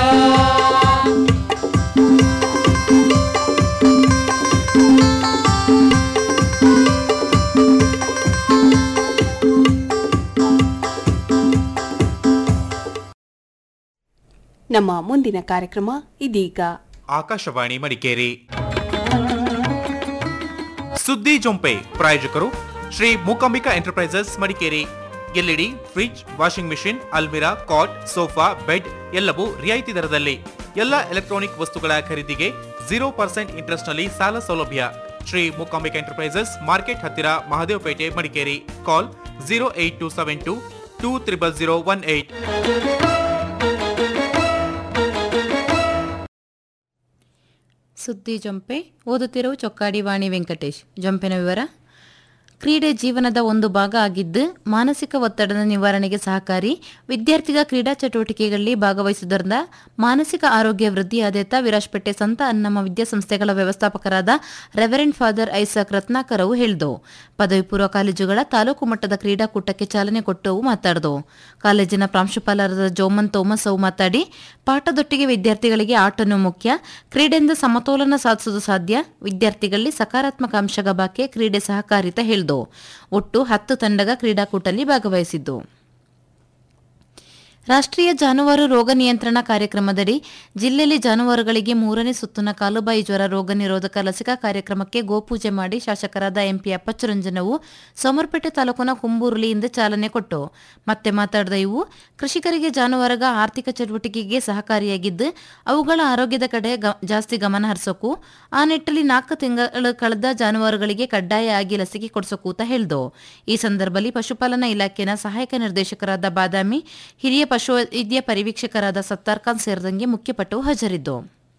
ನಮ್ಮ ಮುಂದಿನ ಕಾರ್ಯಕ್ರಮ ಇದೀಗ ಆಕಾಶವಾಣಿ ಮಡಿಕೇರಿ ಸುದ್ದಿ ಜೊಂಪೆ ಪ್ರಾಯೋಜಕರು Shri Mookambika enterprises Madikeri LED fridge washing machine ಅಲ್ಮಿರಾ ಕಾಟ್ ಸೋಫಾ ಬೆಡ್ ಎಲ್ಲವೂ ರಿಯಾಯಿತಿ ದರದಲ್ಲಿ ಎಲ್ಲ ಎಲೆಕ್ಟ್ರಾನಿಕ್ ವಸ್ತುಗಳ ಖರೀದಿಗೆ ಜೀರೋ ಪರ್ಸೆಂಟ್ ಇಂಟ್ರೆಸ್ಟ್ ನಲ್ಲಿ ಸಾಲ ಸೌಲಭ್ಯ ಶ್ರೀ ಮೂಕಾಂಬಿಕಾ ಎಂಟರ್ಪ್ರೈಸಸ್ ಮಾರ್ಕೆಟ್ ಹತ್ತಿರ Mahadevapete Madikeri call zero eight two seven two two triple zero one eight ಸುದ್ದಿ ಜೊಂಪೆ ಓದುತ್ತಿರುವ ಚೊಕ್ಕಾಡಿ ವಾಣಿ ವೆಂಕಟೇಶ್ ಜೊಂಪೆನ ವಿವರ ಕ್ರೀಡೆ ಜೀವನದ ಒಂದು ಭಾಗ ಆಗಿದ್ದು ಮಾನಸಿಕ ಒತ್ತಡದ ನಿವಾರಣೆಗೆ ಸಹಕಾರಿ ವಿದ್ಯಾರ್ಥಿಗ ಕ್ರೀಡಾ ಚಟುವಟಿಕೆಗಳಲ್ಲಿ ಭಾಗವಹಿಸುವುದರಿಂದ ಮಾನಸಿಕ ಆರೋಗ್ಯ ವೃದ್ಧಿಯಾದೇತ ವಿರಾಜ್ಪೇಟೆ ಸಂತ ಅನ್ನಮ್ಮ ವಿದ್ಯಾಸಂಸ್ಥೆಗಳ ವ್ಯವಸ್ಥಾಪಕರಾದ ರೆವರೆಂಡ್ ಫಾದರ್ ಐಸಕ್ ರತ್ನಾಕರವು ಹೇಳಿದು ಪದವಿ ಪೂರ್ವ ಕಾಲೇಜುಗಳ ತಾಲೂಕು ಮಟ್ಟದ ಕ್ರೀಡಾಕೂಟಕ್ಕೆ ಚಾಲನೆ ಕೊಟ್ಟು ಮಾತಾಡಿದು ಕಾಲೇಜಿನ ಪ್ರಾಂಶುಪಾಲರಾದ ಜೋಮನ್ ಥೋಮಸ್ ಅವು ಮಾತಾಡಿ ಪಾಠದೊಟ್ಟಿಗೆ ವಿದ್ಯಾರ್ಥಿಗಳಿಗೆ ಆಟನು ಮುಖ್ಯ ಕ್ರೀಡೆಯಿಂದ ಸಮತೋಲನ ಸಾಧಿಸುವುದು ಸಾಧ್ಯ ವಿದ್ಯಾರ್ಥಿಗಳಲ್ಲಿ ಸಕಾರಾತ್ಮಕ ಅಂಶಗ ಬಾಕೆ ಕ್ರೀಡೆ ಸಹಕಾರಿತ ಹೇಳಿದು ಒಟ್ಟು ಹತ್ತು ತಂಡಗ ಕ್ರೀಡಾಕೂಟದಲ್ಲಿ ಭಾಗವಹಿಸಿದ್ದು ರಾಷ್ಟ್ರೀಯ ಜಾನುವಾರು ರೋಗ ನಿಯಂತ್ರಣ ಕಾರ್ಯಕ್ರಮದಡಿ ಜಿಲ್ಲೆಯಲ್ಲಿ ಜಾನುವಾರುಗಳಿಗೆ ಮೂರನೇ ಸುತ್ತಿನ ಕಾಲುಬಾಯಿ ಜ್ವರ ರೋಗ ನಿರೋಧಕ ಲಸಿಕಾ ಕಾರ್ಯಕ್ರಮಕ್ಕೆ ಗೋಪೂಜೆ ಮಾಡಿ ಶಾಸಕರಾದ ಎಂಪಿ ಅಪ್ಪಚ್ಚರಂಜನವು ಸೋಮರ್ಪೇಟೆ ತಾಲೂಕಿನ ಕುಂಬೂರುಲಿಯಿಂದ ಚಾಲನೆ ಕೊಟ್ಟು ಮತ್ತೆ ಮಾತಾಡಿದ ಇವು ಕೃಷಿಕರಿಗೆ ಜಾನುವಾರುಗ ಆರ್ಥಿಕ ಚಟುವಟಿಕೆಗೆ ಸಹಕಾರಿಯಾಗಿದ್ದು ಅವುಗಳ ಆರೋಗ್ಯದ ಕಡೆ ಗ- ಜಾಸ್ತಿ ಗಮನ ಹರಿಸೋಕು ಆ ನಿಟ್ಟಲ್ಲಿ ನಾಲ್ಕು ತಿಂಗಳು ಕಳೆದ ಜಾನುವಾರುಗಳಿಗೆ ಕಡ್ಡಾಯ ಆಗಿ ಲಸಿಕೆ ಕೊಡಿಸೋಕೂತ ಹೇಳ್ದು ಈ ಸಂದರ್ಭದಲ್ಲಿ ಪಶುಪಾಲನಾ ಇಲಾಖೆನ ಸಹಾಯಕ ನಿರ್ದೇಶಕರಾದ ಬಾದಾಮಿ ಹಿರಿಯ ಪಶುವೈದ್ಯ ಪರಿವೀಕ್ಷಕರಾದ ಸತ್ತಾರ್ ಖಾನ್ ಸೇರಿದಂಗೆ ಮುಖ್ಯಪಟ್ಟು ಹಾಜರಿದ್ದು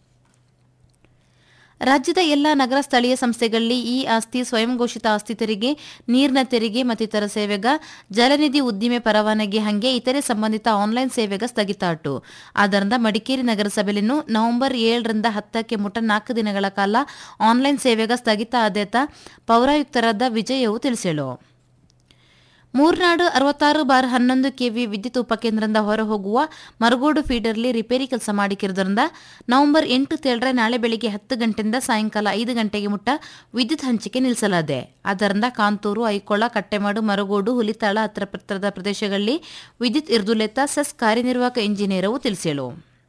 ರಾಜ್ಯದ ಎಲ್ಲ ನಗರ ಸ್ಥಳೀಯ ಸಂಸ್ಥೆಗಳಲ್ಲಿ ಈ ಆಸ್ತಿ ಸ್ವಯಂ ಘೋಷಿತ ಆಸ್ತಿ ತೆರಿಗೆ ನೀರಿನ ತೆರಿಗೆ ಮತ್ತಿತರ ಸೇವೆಗ ಜಲನಿಧಿ ಉದ್ದಿಮೆ ಪರವಾನಗಿ ಹಂಗೆ ಇತರೆ ಸಂಬಂಧಿತ ಆನ್ಲೈನ್ ಸೇವೆಗ ಸ್ಥಗಿತಾಟು ಆದ್ದರಿಂದ ಮಡಿಕೇರಿ ನಗರಸಭೆಯನ್ನು ನವೆಂಬರ್ ಏಳರಿಂದ ಹತ್ತಕ್ಕೆ ಮುಟ ನಾಲ್ಕು ದಿನಗಳ ಕಾಲ ಆನ್ಲೈನ್ ಸೇವೆಗ ಸ್ಥಗಿತ ಆದೇತ ಪೌರಾಯುಕ್ತರಾದ ವಿಜಯವು ತಿಳಿಸೇಳು ಮೂರ್ನಾಡು ಅರವತ್ತಾರು ಬಾರ್ ಹನ್ನೊಂದು ಕೆವಿ ವಿದ್ಯುತ್ ಉಪಕೇಂದ್ರದಿಂದ ಹೊರಹೋಗುವ ಮರಗೋಡು ಫೀಡರ್ಲಿ ರಿಪೇರಿ ಕೆಲಸ ಮಾಡಿಕಿರೋದ್ರಿಂದ ನವೆಂಬರ್ ಎಂಟು ತೇಳರೆ ನಾಳೆ ಬೆಳಿಗ್ಗೆ ಹತ್ತು ಗಂಟೆಯಿಂದ ಸಾಯಂಕಾಲ ಐದು ಗಂಟೆಗೆ ಮುಟ್ಟ ವಿದ್ಯುತ್ ಹಂಚಿಕೆ ನಿಲ್ಲಿಸಲಾದೆ ಆದ್ದರಿಂದ ಕಾಂತೂರು ಐಕೊಳ್ಳ ಕಟ್ಟೆಮಾಡು ಮರಗೋಡು ಹುಲಿತಾಳ ಹತ್ತಿರ ಪತ್ರದ ಪ್ರದೇಶಗಳಲ್ಲಿ ವಿದ್ಯುತ್ ಇರ್ದುಲೆತ್ತ ಸೆಸ್ ಕಾರ್ಯನಿರ್ವಾಹಕ ಇಂಜಿನಿಯರವು ತಿಳಿಸೇಳು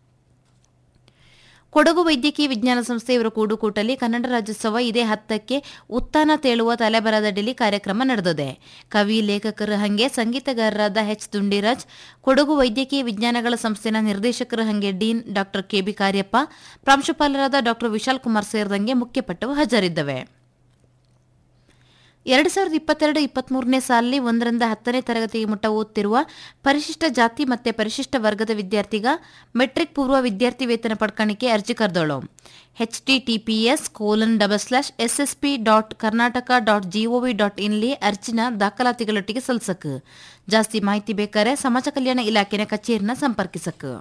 ಕೊಡಗು ವೈದ್ಯಕೀಯ ವಿಜ್ಞಾನ ಸಂಸ್ಥೆ ಇವರ ಕೂಡುಕೂಟಲ್ಲಿ ಕನ್ನಡ ರಾಜ್ಯೋತ್ಸವ ಇದೇ ಹತ್ತಕ್ಕೆ ಉತ್ಥಾನ ತೇಳುವ ತಲೆಬರದಡಿಲಿ ಕಾರ್ಯಕ್ರಮ ನಡೆದಿದೆ ಕವಿ ಲೇಖಕರು ಹಂಗೆ ಸಂಗೀತಗಾರರಾದ ಎಚ್ ದುಂಡಿರಾಜ್ ಕೊಡಗು ವೈದ್ಯಕೀಯ ವಿಜ್ಞಾನಗಳ ಸಂಸ್ಥೆನ ನಿರ್ದೇಶಕರು ಹಂಗೆ ಡೀನ್ ಡಾಕ್ಟರ್ ಕೆಬಿ ಕಾರ್ಯಪ್ಪ ಪ್ರಾಂಶುಪಾಲರಾದ ಡಾಕ್ಟರ್ ವಿಶಾಲ್ ಕುಮಾರ್ ಸೇರಿದಂಗೆ ಮುಖ್ಯಪಟ್ಟವು ಹಾಜರಿದ್ದವೆ ಎರಡು ಸಾವಿರದ ಇಪ್ಪತ್ತೆರಡು ಇಪ್ಪತ್ಮೂರನೇ ಸಾಲಿನಲ್ಲಿ ಒಂದರಿಂದ ಹತ್ತನೇ ತರಗತಿಗೆ ಮುಟ್ಟ ಓದುತ್ತಿರುವ ಪರಿಶಿಷ್ಟ ಜಾತಿ ಮತ್ತೆ ಪರಿಶಿಷ್ಟ ವರ್ಗದ ವಿದ್ಯಾರ್ಥಿಗ ಮೆಟ್ರಿಕ್ ಪೂರ್ವ ವಿದ್ಯಾರ್ಥಿ ವೇತನ ಪಡ್ಕಣಿಕೆ ಅರ್ಜಿ ಕರೆದೋಳು H T T P S colon double slash S S P dot Karnataka dot G O V dot ಇನ್ಲಿ ಅರ್ಜಿನ ದಾಖಲಾತಿಗಳೊಟ್ಟಿಗೆ ಸಲ್ಲಿಸಕ್ ಜಾಸ್ತಿ ಮಾಹಿತಿ ಬೇಕಾರೆ ಸಮಾಜ ಕಲ್ಯಾಣ ಇಲಾಖೆನ ಕಚೇರಿನ ಸಂಪರ್ಕಿಸಕ್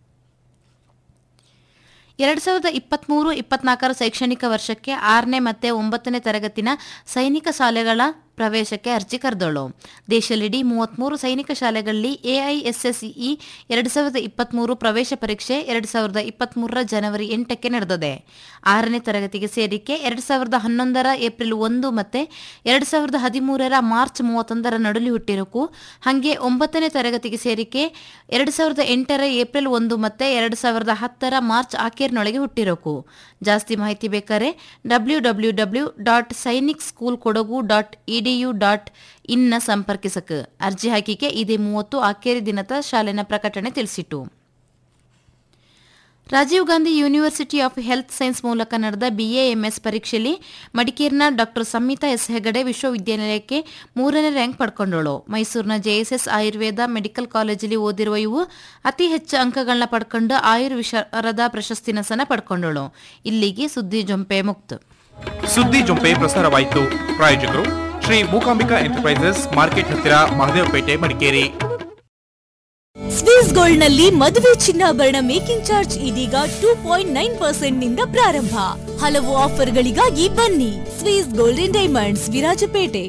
ಎರಡು ಸಾವಿರದ ಇಪ್ಪತ್ತ್ಮೂರು ಇಪ್ಪತ್ನಾಲ್ಕರ ಶೈಕ್ಷಣಿಕ ವರ್ಷಕ್ಕೆ ಆರನೇ ಮತ್ತು ಒಂಬತ್ತನೇ ತರಗತಿನ ಸೈನಿಕ ಶಾಲೆಗಳ ಪ್ರವೇಶಕ್ಕೆ ಅರ್ಜಿ ಕರೆದೋಳು ದೇಶದಲ್ಲಿಡೀ ಮೂವತ್ತ್ಮೂರು ಸೈನಿಕ ಶಾಲೆಗಳಲ್ಲಿ ಎಐಎಸ್ಎಸ್ಇ ಎರಡು ಸಾವಿರದ ಇಪ್ಪತ್ತ್ಮೂರು ಪ್ರವೇಶ ಪರೀಕ್ಷೆ ಎರಡು ಸಾವಿರದ ಇಪ್ಪತ್ತ್ಮೂರರ ಜನವರಿ ಎಂಟಕ್ಕೆ ನಡೆದಿದೆ ಆರನೇ ತರಗತಿಗೆ ಸೇರಿಕೆ ಎರಡು ಸಾವಿರದ ಹನ್ನೊಂದರ ಏಪ್ರಿಲ್ ಒಂದು ಮತ್ತು ಎರಡು ಸಾವಿರದ ಹದಿಮೂರರ ಮಾರ್ಚ್ ಮೂವತ್ತೊಂದರ ನಡುಲಿ ಹುಟ್ಟಿರೋಕು ಹಾಗೆ ಒಂಬತ್ತನೇ ತರಗತಿಗೆ ಸೇರಿಕೆ ಎರಡು ಸಾವಿರದ ಎಂಟರ ಏಪ್ರಿಲ್ ಒಂದು ಮತ್ತು ಎರಡು ಸಾವಿರದ ಹತ್ತರ ಮಾರ್ಚ್ ಆಖೇರ್ನೊಳಗೆ ಹುಟ್ಟಿರೋಕು ಜಾಸ್ತಿ ಮಾಹಿತಿ ಬೇಕಾರೆ W W W dot Sainik school Kodagu dot E D U dot ಇನ್ನ ಸಂಪರ್ಕಿಸಕ್ ಅರ್ಜಿ ಹಾಕಿಕೆ ಇದೇ ಮೂವತ್ತು ಆಖೇರಿ ದಿನದ ಶಾಲೆನ ಪ್ರಕಟಣೆ ತಿಳಿಸಿತು Rajiv Gandhi university of health science ಮೂಲಕ ನಡೆದ ಬಿಎಎಂಎಸ್ ಪರೀಕ್ಷೆಯಲ್ಲಿ ಮಡಿಕೇರಿನ ಡಾಕ್ಟರ್ ಸಂಹಿತಾ ಎಸ್ ಹೆಗಡೆ ವಿಶ್ವವಿದ್ಯಾನಿಲಯಕ್ಕೆ ಮೂರನೇ ರ್ಯಾಂಕ್ ಪಡ್ಕೊಂಡಳು ಮೈಸೂರಿನ ಜೆಎಸ್ಎಸ್ ಆಯುರ್ವೇದ ಮೆಡಿಕಲ್ ಕಾಲೇಜಲ್ಲಿ ಓದಿರುವ ಇವು ಅತಿ ಹೆಚ್ಚು ಅಂಕಗಳನ್ನ ಪಡ್ಕೊಂಡು ಆಯುರ್ ವಿಶಾರದ ಪ್ರಶಸ್ತಿನ ಸನ ಪಡ್ಕೊಂಡಳು ಇಲ್ಲಿಗೆ ಸುದ್ದಿ ಜೊಂಪೆ ಮುಕ್ತ ಸುದ್ದಿ ಜೊಂಪೆ ಪ್ರಸಾರವಾಯಿತು ಪ್ರಾಯೋಜಕರು ಶ್ರೀ ಮೂಕಾಂಬಿಕಾ ಎಂಟರ್ಪ್ರೈಸಸ್ ಮಾರ್ಕೆಟ್ ಹತ್ತಿರ ಮಹದೇವಪೇಟೆ ಮಡಿಕೇರಿ ಸ್ವಿಸ್ ಗೋಲ್ಡ್ ನಲ್ಲಿ ಮದುವೆ ಚಿನ್ನಾಭರಣ ಮೇಕಿಂಗ್ ಚಾರ್ಜ್ ಇದೀಗ ಟೂ ಪಾಯಿಂಟ್ ನೈನ್ ಪರ್ಸೆಂಟ್ ನಿಂದ ಪ್ರಾರಂಭ ಹಲವು ಆಫರ್ಗಳಿಗಾಗಿ ಬನ್ನಿ ಸ್ವಿಸ್ ಗೋಲ್ಡನ್ ಡೈಮಂಡ್ಸ್ ವಿರಾಜಪೇಟೆ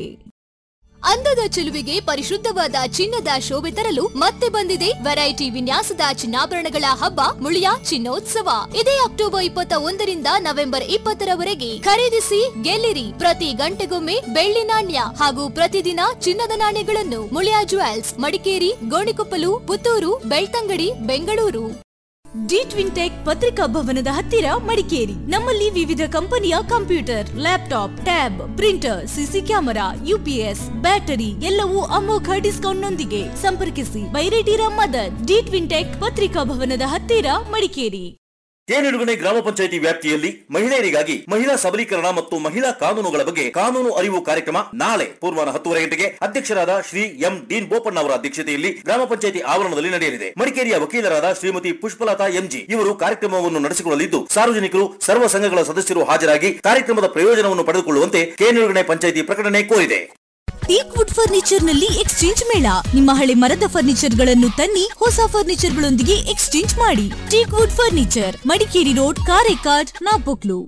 ಅಂದದ ಚೆಲುವಿಗೆ ಪರಿಶುದ್ಧವಾದ ಚಿನ್ನದ ಶೋಭೆ ತರಲು ಮತ್ತೆ ಬಂದಿದೆ ವೆರೈಟಿ ವಿನ್ಯಾಸದ ಚಿನ್ನಾಭರಣಗಳ ಹಬ್ಬ ಮುಳಿಯ ಚಿನ್ನೋತ್ಸವ ಇದೇ ಅಕ್ಟೋಬರ್ ಇಪ್ಪತ್ತ ಒಂದರಿಂದ ನವೆಂಬರ್ ಇಪ್ಪತ್ತರವರೆಗೆ ಖರೀದಿಸಿ ಗೆಲ್ಲಿರಿ ಪ್ರತಿ ಗಂಟೆಗೊಮ್ಮೆ ಬೆಳ್ಳಿ ನಾಣ್ಯ ಹಾಗೂ ಪ್ರತಿದಿನ ಚಿನ್ನದ ನಾಣ್ಯಗಳನ್ನು Muliya jewels Madikeri Gonikoppal Puttur Belthangady Bengaluru D twin tech ಪತ್ರಿಕಾ ಭವನದ ಹತ್ತಿರ ಮಡಿಕೇರಿ ನಮ್ಮಲ್ಲಿ ವಿವಿಧ ಕಂಪನಿಯ computer laptop tab printer CC camera UPS battery ಎಲ್ಲವೂ ಅಮೋಘ ಡಿಸ್ಕೌಂಟ್ ನೊಂದಿಗೆ ಸಂಪರ್ಕಿಸಿ ಬೈರೇಟಿರ ಮದರ್ ಡಿ ಟ್ವಿನ್ ಟೆಕ್ ಪತ್ರಿಕಾ ಭವನದ ಹತ್ತಿರ ಮಡಿಕೇರಿ ತೇನಿಡುಗಣೆ ಗ್ರಾಮ ಪಂಚಾಯಿತಿ ವ್ಯಾಪ್ತಿಯಲ್ಲಿ ಮಹಿಳೆಯರಿಗಾಗಿ ಮಹಿಳಾ ಸಬಲೀಕರಣ ಮತ್ತು ಮಹಿಳಾ ಕಾನೂನುಗಳ ಬಗ್ಗೆ ಕಾನೂನು ಅರಿವು ಕಾರ್ಯಕ್ರಮ ನಾಳೆ ಪೂರ್ವಾನ ಹತ್ತುವರೆ ಗಂಟೆಗೆ ಅಧ್ಯಕ್ಷರಾದ ಶ್ರೀ ಎಂ ಡೀನ್ ಬೋಪಣ್ಣ ಅವರ ಅಧ್ಯಕ್ಷತೆಯಲ್ಲಿ ಗ್ರಾಮ ಪಂಚಾಯಿತಿ ಆವರಣದಲ್ಲಿ ನಡೆಯಲಿದೆ ಮಡಿಕೇರಿಯ ವಕೀಲರಾದ ಶ್ರೀಮತಿ ಪುಷ್ಪಲತಾ ಎಂಜಿ ಇವರು ಕಾರ್ಯಕ್ರಮವನ್ನು ನಡೆಸಿಕೊಳ್ಳಲಿದ್ದು ಸಾರ್ವಜನಿಕರು ಸರ್ವ ಸಂಘಗಳ ಸದಸ್ಯರು ಹಾಜರಾಗಿ ಕಾರ್ಯಕ್ರಮದ ಪ್ರಯೋಜನವನ್ನು ಪಡೆದುಕೊಳ್ಳುವಂತೆ ಕೇನಿಡುಗಣೆ ಪಂಚಾಯಿತಿ ಪ್ರಕಟಣೆ ಕೋರಿದೆ ಟೀಕ್ ವುಡ್ ಫರ್ನಿಚರ್ ನಲ್ಲಿ ಎಕ್ಸ್ಚೇಂಜ್ ಮೇಳ ನಿಮ್ಮ ಹಳೆ ಮರದ ಫರ್ನಿಚರ್ ಗಳನ್ನು ತನ್ನಿ ಹೊಸ ಫರ್ನಿಚರ್ ಗಳೊಂದಿಗೆ ಎಕ್ಸ್ಚೇಂಜ್ ಮಾಡಿ teak wood furniture Madikeri road Karekad Napoklu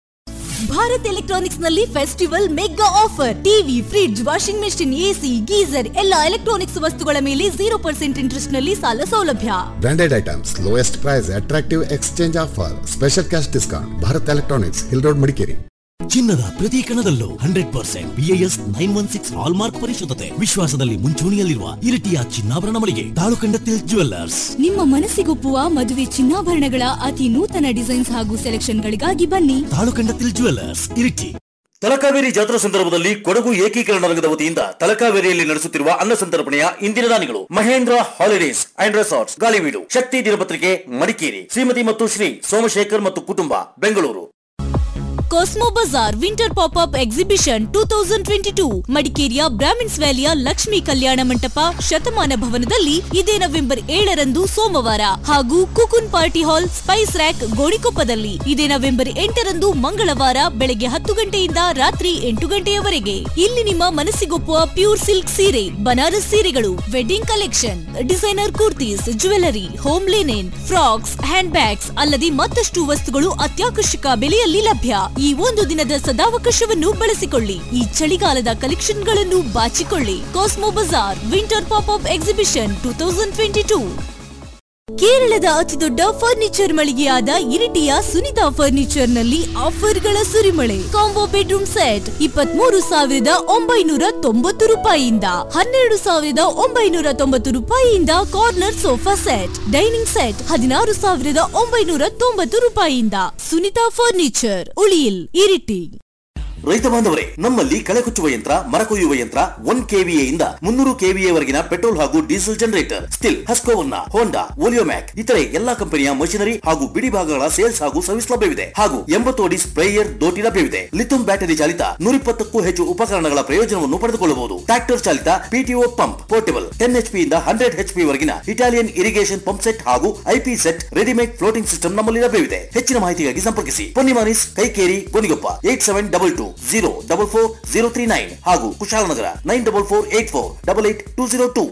Bharat electronics ನಲ್ಲಿ festival mega offer TV fridge washing machine AC geyser ಎಲ್ಲ ಎಲೆಕ್ಟ್ರಾನಿಕ್ಸ್ ವಸ್ತುಗಳ ಮೇಲೆ ಜೀರೋ ಪರ್ಸೆಂಟ್ ಇಂಟ್ರೆಸ್ಟ್ ನಲ್ಲಿ ಸಾಲ ಸೌಲಭ್ಯ Branded items, lowest price, attractive exchange offer, special cash discount. Bharat Electronics, Hill Road, Madikeri. ಚಿನ್ನದ ಪ್ರತಿ ಕಣದಲ್ಲೂ hundred percent BIS nine one six hallmark ಪರಿಶುದ್ಧತೆ ವಿಶ್ವಾಸದಲ್ಲಿ ಮುಂಚೂಣಿಯಲ್ಲಿರುವ ಇರಿಟಿಯ ಚಿನ್ನಾಭರಣ ಮಳಿಗೆ ತಾಳುಕಂಡತಿಲ್ ಜುವೆಲ್ಲರ್ಸ್ ನಿಮ್ಮ ಮನಸ್ಸಿಗೊಪ್ಪುವ ಮದುವೆ ಚಿನ್ನಾಭರಣಗಳ ಅತಿ ನೂತನ ಡಿಸೈನ್ಸ್ ಹಾಗೂ ಸೆಲೆಕ್ಷನ್ ಗಳಿಗಾಗಿ ಬನ್ನಿ ತಾಳುಕಂಡತಿಲ್ ಜುವೆಲ್ಲರ್ಸ್ ಇರಿಟಿ ತಲಕಾವೇರಿ ಜಾತ್ರಾ ಸಂದರ್ಭದಲ್ಲಿ ಕೊಡಗು ಏಕೀಕರಣ ರಂಗದ ವತಿಯಿಂದ ತಲಕಾವೇರಿಯಲ್ಲಿ ನಡೆಸುತ್ತಿರುವ ಅನ್ನ ಸಂತರ್ಪಣೆಯ ಇಂದಿನ ದಾನಿಗಳು Mahindra holidays and resorts Galibeedu Shakti ದಿನಪತ್ರಿಕೆ ಮಡಿಕೇರಿ ಶ್ರೀಮತಿ ಮತ್ತು ಶ್ರೀ ಸೋಮಶೇಖರ್ ಮತ್ತು ಕುಟುಂಬ Bengaluru cosmo bazaar winter pop up exhibition two thousand twenty two ಮಡಿಕೇರಿಯ ಬ್ರಾಹ್ಮಿನ್ಸ್ ವ್ಯಾಲಿಯ ಲಕ್ಷ್ಮೀ ಕಲ್ಯಾಣ ಮಂಟಪ ಶತಮಾನ ಭವನದಲ್ಲಿ ಇದೇ ನವೆಂಬರ್ ಏಳರಂದು ಸೋಮವಾರ ಹಾಗೂ ಕುಕುನ್ ಪಾರ್ಟಿ ಹಾಲ್ ಸ್ಪೈಸ್ ರ್ಯಾಕ್ ಗೋಣಿಕೊಪ್ಪದಲ್ಲಿ ಇದೇ ನವೆಂಬರ್ ಎಂಟರಂದು ಮಂಗಳವಾರ ಬೆಳಗ್ಗೆ ಹತ್ತು ಗಂಟೆಯಿಂದ ರಾತ್ರಿ ಎಂಟು ಗಂಟೆಯವರೆಗೆ ಇಲ್ಲಿ ನಿಮ್ಮ ಮನಸ್ಸಿಗೊಪ್ಪುವ ಪ್ಯೂರ್ ಸಿಲ್ಕ್ ಸೀರೆ ಬನಾರಸ್ ಸೀರೆಗಳು wedding collection designer kurtis jewellery home linen frocks hand bags ಅಲ್ಲದೆ ಮತ್ತಷ್ಟು ವಸ್ತುಗಳು ಅತ್ಯಾಕರ್ಷಕ ಬೆಲೆಯಲ್ಲಿ ಲಭ್ಯ ಈ ಒಂದು ದಿನದ ಸದಾವಕಾಶವನ್ನು ಬಳಸಿಕೊಳ್ಳಿ ಈ ಚಳಿಗಾಲದ ಕಲೆಕ್ಷನ್ ಗಳನ್ನು ಬಾಚಿಕೊಳ್ಳಿ cosmo bazaar winter pop up exhibition two thousand twenty two ಕೇರಳದ ಅತಿದೊಡ್ಡ ಫರ್ನಿಚರ್ ಮಳಿಗೆಯಾದ ಇರಿಟಿಯ ಸುನಿತಾ ಫರ್ನಿಚರ್ ನಲ್ಲಿ ಆಫರ್ಗಳ ಸುರಿಮಳೆ ಕಾಂಬೋ ಬೆಡ್ರೂಮ್ ಸೆಟ್ ಇಪ್ಪತ್ಮೂರು ಸಾವಿರದ ಒಂಬೈನೂರ ತೊಂಬತ್ತು ರೂಪಾಯಿಯಿಂದ ಹನ್ನೆರಡು ಸಾವಿರದ ಒಂಬೈನೂರ ತೊಂಬತ್ತು ರೂಪಾಯಿಯಿಂದ corner sofa set dining set ಹದಿನಾರು ಸಾವಿರದ ಒಂಬೈನೂರ ತೊಂಬತ್ತು ರೂಪಾಯಿಯಿಂದ ಸುನಿತಾ ಫರ್ನಿಚರ್ ಉಳಿಯಿಲ್ ಇರಿಟಿ ರೈತ ಬಾಂಧವರೇ ನಮ್ಮಲ್ಲಿ ಕಳೆ ಕುಚ್ಚುವ ಯಂತ್ರ ಮರ ಕೊಯ್ಯುವ ಯಂತ್ರ ಒನ್ ಕೆವಿಎ ಇಂದ ಮುನ್ನೂರು ಕೆವಿಎ ವರೆಗಿನ ಪೆಟ್ರೋಲ್ ಹಾಗೂ diesel generator Stihl Husqvarna Honda Oleomac ಇತರೆ ಎಲ್ಲಾ ಕಂಪನಿಯ ಮಷಿನರಿ ಹಾಗೂ ಬಿಡಿ ಭಾಗಗಳ ಸೇಲ್ಸ್ ಹಾಗೂ ಸರ್ವಿಸ್ ಲಭ್ಯವಿದೆ ಹಾಗೂ ಎಂಬತ್ತು ಅಡಿ ಸ್ಪ್ರೇಯರ್ ದೋಟಿ ಲಭ್ಯವಿದೆ ಲಿಥಿಯಂ ಬ್ಯಾಟರಿ ಚಾಲಿತ ನೂರಿಪ್ಪತ್ತಕ್ಕೂ ಹೆಚ್ಚು ಉಪಕರಣಗಳ ಪ್ರಯೋಜನವನ್ನು ಪಡೆದುಕೊಳ್ಳಬಹುದು ಟ್ರಾಕ್ಟರ್ ಚಾಲಿತ PTO pump portable ten H ಇಂದ ಹಂಡ್ರೆಡ್ ಎಚ್ ಪಿ ವರೆಗಿನ ಇಟಾಲಿಯನ್ ಇರಿಗೇಷನ್ ಪಂಪ್ ಸೆಟ್ ಹಾಗೂ IP set readymade floating system ನಮ್ಮಲ್ಲಿ ಲಭ್ಯವಿದೆ ಹೆಚ್ಚಿನ ಮಾಹಿತಿಗಾಗಿ ಸಂಪರ್ಕಿಸಿ ಪೊನ್ನಿಮಾನಿಸ್ Kaikeri Gonikoppa eight seven double two zero double four zero three nine ಹಾಗೂ Kushalnagar nine double four eight four double eight two zero two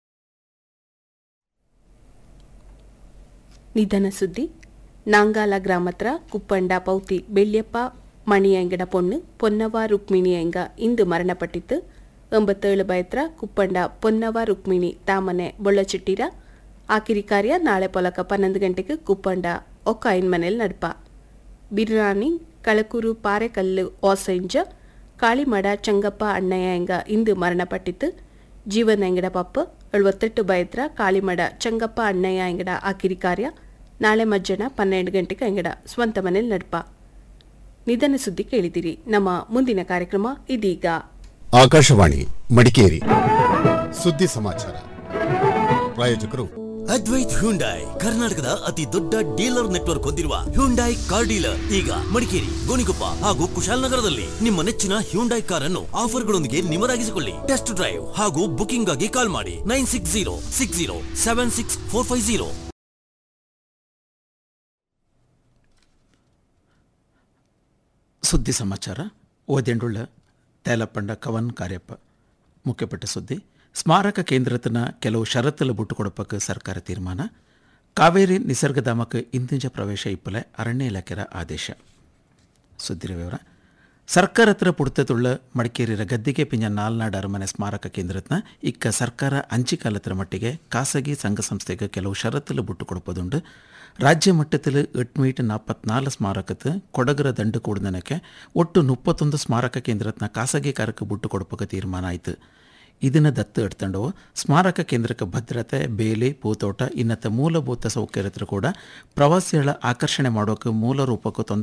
ನಿಧನ ಸುದ್ದಿ ನಾಂಗಾಲ ಗ್ರಾಮತ್ರ ಕುಪ್ಪಂಡ ಪೌತಿ ಬೆಳ್ಳಿಯಪ್ಪ ಮಣಿಯಂಗಡ ಪೊಣ್ಣು ಪೊನ್ನವ ರುಕ್ಮಿಣಿಯಂಗ ಇಂದು ಮರಣಪಟ್ಟಿತ್ತು ಎಂಬತ್ತೇಳು ಬಯತ್ರ ಕುಪ್ಪಂಡ ಪೊನ್ನವ ರುಕ್ಮಿಣಿ ತಾಮನೆ ಬೊಳ್ಳಚಿಟ್ಟಿರ ಆಕಿರಿ ಕಾರ್ಯ ನಾಳೆ ಪೊಲಕ ಪನ್ನೊಂದು ಗಂಟೆಗೆ ಕುಪ್ಪಂಡ ಒಕ್ಕಾಯಿನ್ ಮನೇಲಿ ನಡ್ಪ ಬಿರ್ರಾಣಿ ಕಳಕೂರು ಪಾರೆಕಲ್ಲು ಓಸೈಂಜ ಕಾಳಿಮಡ ಚಂಗಪ್ಪ ಅಣ್ಣಯ್ಯಂಗ ಇಂದು ಮರಣಪಟ್ಟಿತ್ತು ಜೀವನ ಎಂಗಡ ಪಪ್ಪ ಎಳುವತ್ತೆಟ್ಟು ಬಯತ್ರ ಕಾಳಿಮಡ ಚಂಗಪ್ಪ ಅಣ್ಣಯ್ಯ ಎಂಗಡ ಆಕಿರಿ ಕಾರ್ಯ ನಾಳೆ ಮಧ್ಯಾಹ್ನ ಪನ್ನೆರಡು ಗಂಟೆಗೆ ಎಂಗಡ ಸ್ವಂತ ಮನೇಲಿ ನಡ್ಪ ನಿಧನ ಸುದ್ದಿ ಕೇಳಿದಿರಿ ನಮ್ಮ ಮುಂದಿನ ಕಾರ್ಯಕ್ರಮ ಇದೀಗ ಆಕಾಶವಾಣಿ ಮಡಿಕೇರಿ ಸುದ್ದಿ ಸಮಾಚಾರ ಪ್ರಾಯೋಜಕರು ಅದ್ವೈತ್ ಹ್ಯುಂಡಾಯ್ ಕರ್ನಾಟಕದ ಅತಿ ದೊಡ್ಡ ಡೀಲರ್ ನೆಟ್ವರ್ಕ್ ಹೊಂದಿರುವ ಹ್ಯುಂಡಾಯ್ ಕಾರ್ ಡೀಲರ್ ಈಗ ಮಡಿಕೇರಿ ಗೋಣಿಕೊಪ್ಪ ಹಾಗೂ ಕುಶಾಲನಗರದಲ್ಲಿ ನಿಮ್ಮ ನೆಚ್ಚಿನ ಹ್ಯುಂಡಾಯ್ ಕಾರ್ ಅನ್ನು ಆಫರ್ಗಳೊಂದಿಗೆ ನಿಮರಾಗಿಸಿಕೊಳ್ಳಿ ಟೆಸ್ಟ್ ಡ್ರೈವ್ ಹಾಗೂ ಬುಕಿಂಗ್ ಆಗಿ ಕಾಲ್ ಮಾಡಿ nine six zero six zero seven six four five zero ಸುದ್ದಿ ಸಮಾಚಾರ ಓದೆಂಡುಳ್ಳ ತೇಲಪಂಡ ಕವನ್ ಕಾರ್ಯಪ್ಪ ಮುಖ್ಯಪಟ್ಟ ಸುದ್ದಿ ಸ್ಮಾರಕ ಕೇಂದ್ರತನ ಕೆಲವು ಷರತ್ತುలు ಬಿಟ್ಟು ಕೊಡಪಕ್ಕೆ ಸರ್ಕಾರ ತೀರ್ಮಾನ ಕಾವೇರಿ ನಿಸರ್ಗಧಾಮಕ್ಕೆ ಇಂದಿನ ಪ್ರವೇಶ ಇಪ್ಪಲೆ ಅರಣ್ಯ ಇಲಾಖೆಯ ಆದೇಶ ಸುದ್ದಿರ ವಿವರ ಸರ್ಕಾರ ಹತ್ರ ಪುಡ್ತತುಳ್ಳ ಮಡಿಕೇರಿಯ ಗದ್ದಿಗೆ ಪಿಂಜ ನಾಲ್ನಾಡು ಅರಮನೆ ಸ್ಮಾರಕ ಕೇಂದ್ರತ್ನ ಇಕ್ಕ ಸರ್ಕಾರ ಅಂಚಿಕಾಲತ್ರ ಮಟ್ಟಿಗೆ ಖಾಸಗಿ ಸಂಘ ಸಂಸ್ಥೆಗೆ ಕೆಲವು ಷರತ್ತುలు ಬಿಟ್ಟು ಕೊಡುವುದುಂಡು ರಾಜ್ಯ ಮಟ್ಟത്തിൽ ಎಟ್ಮೀಟ್ ನಾಲ್ಪತ್ನಾಲ್ಕು ಸ್ಮಾರಕത്ത് ಕೊಡಗರ ದಂಡು ಕೂಡನಕ್ಕೆ ಒಟ್ಟು ಮುಪ್ಪತ್ತೊಂದು ಸ್ಮಾರಕ ಕೇಂದ್ರತ್ನ ಖಾಸಗೀಕಾರಕ್ಕೆ ಬಿಟ್ಟು ಕೊಡಪಕ್ಕೆ ತೀರ್ಮಾನ ಆಯಿತು ಇದನ್ನು ದತ್ತು ಎಡ್ತಂಡು ಸ್ಮಾರಕ ಕೇಂದ್ರಕ್ಕೆ ಭದ್ರತೆ ಬೇಲಿ ಪೂತೋಟ ಇನ್ನತ್ತ ಮೂಲಭೂತ ಸೌಕರ್ಯತ್ರ ಕೂಡ ಪ್ರವಾಸಿಗಳ ಆಕರ್ಷಣೆ ಮಾಡೋಕೆ ಮೂಲ ರೂಪಕ್ಕೂ ತೊಂದರೆ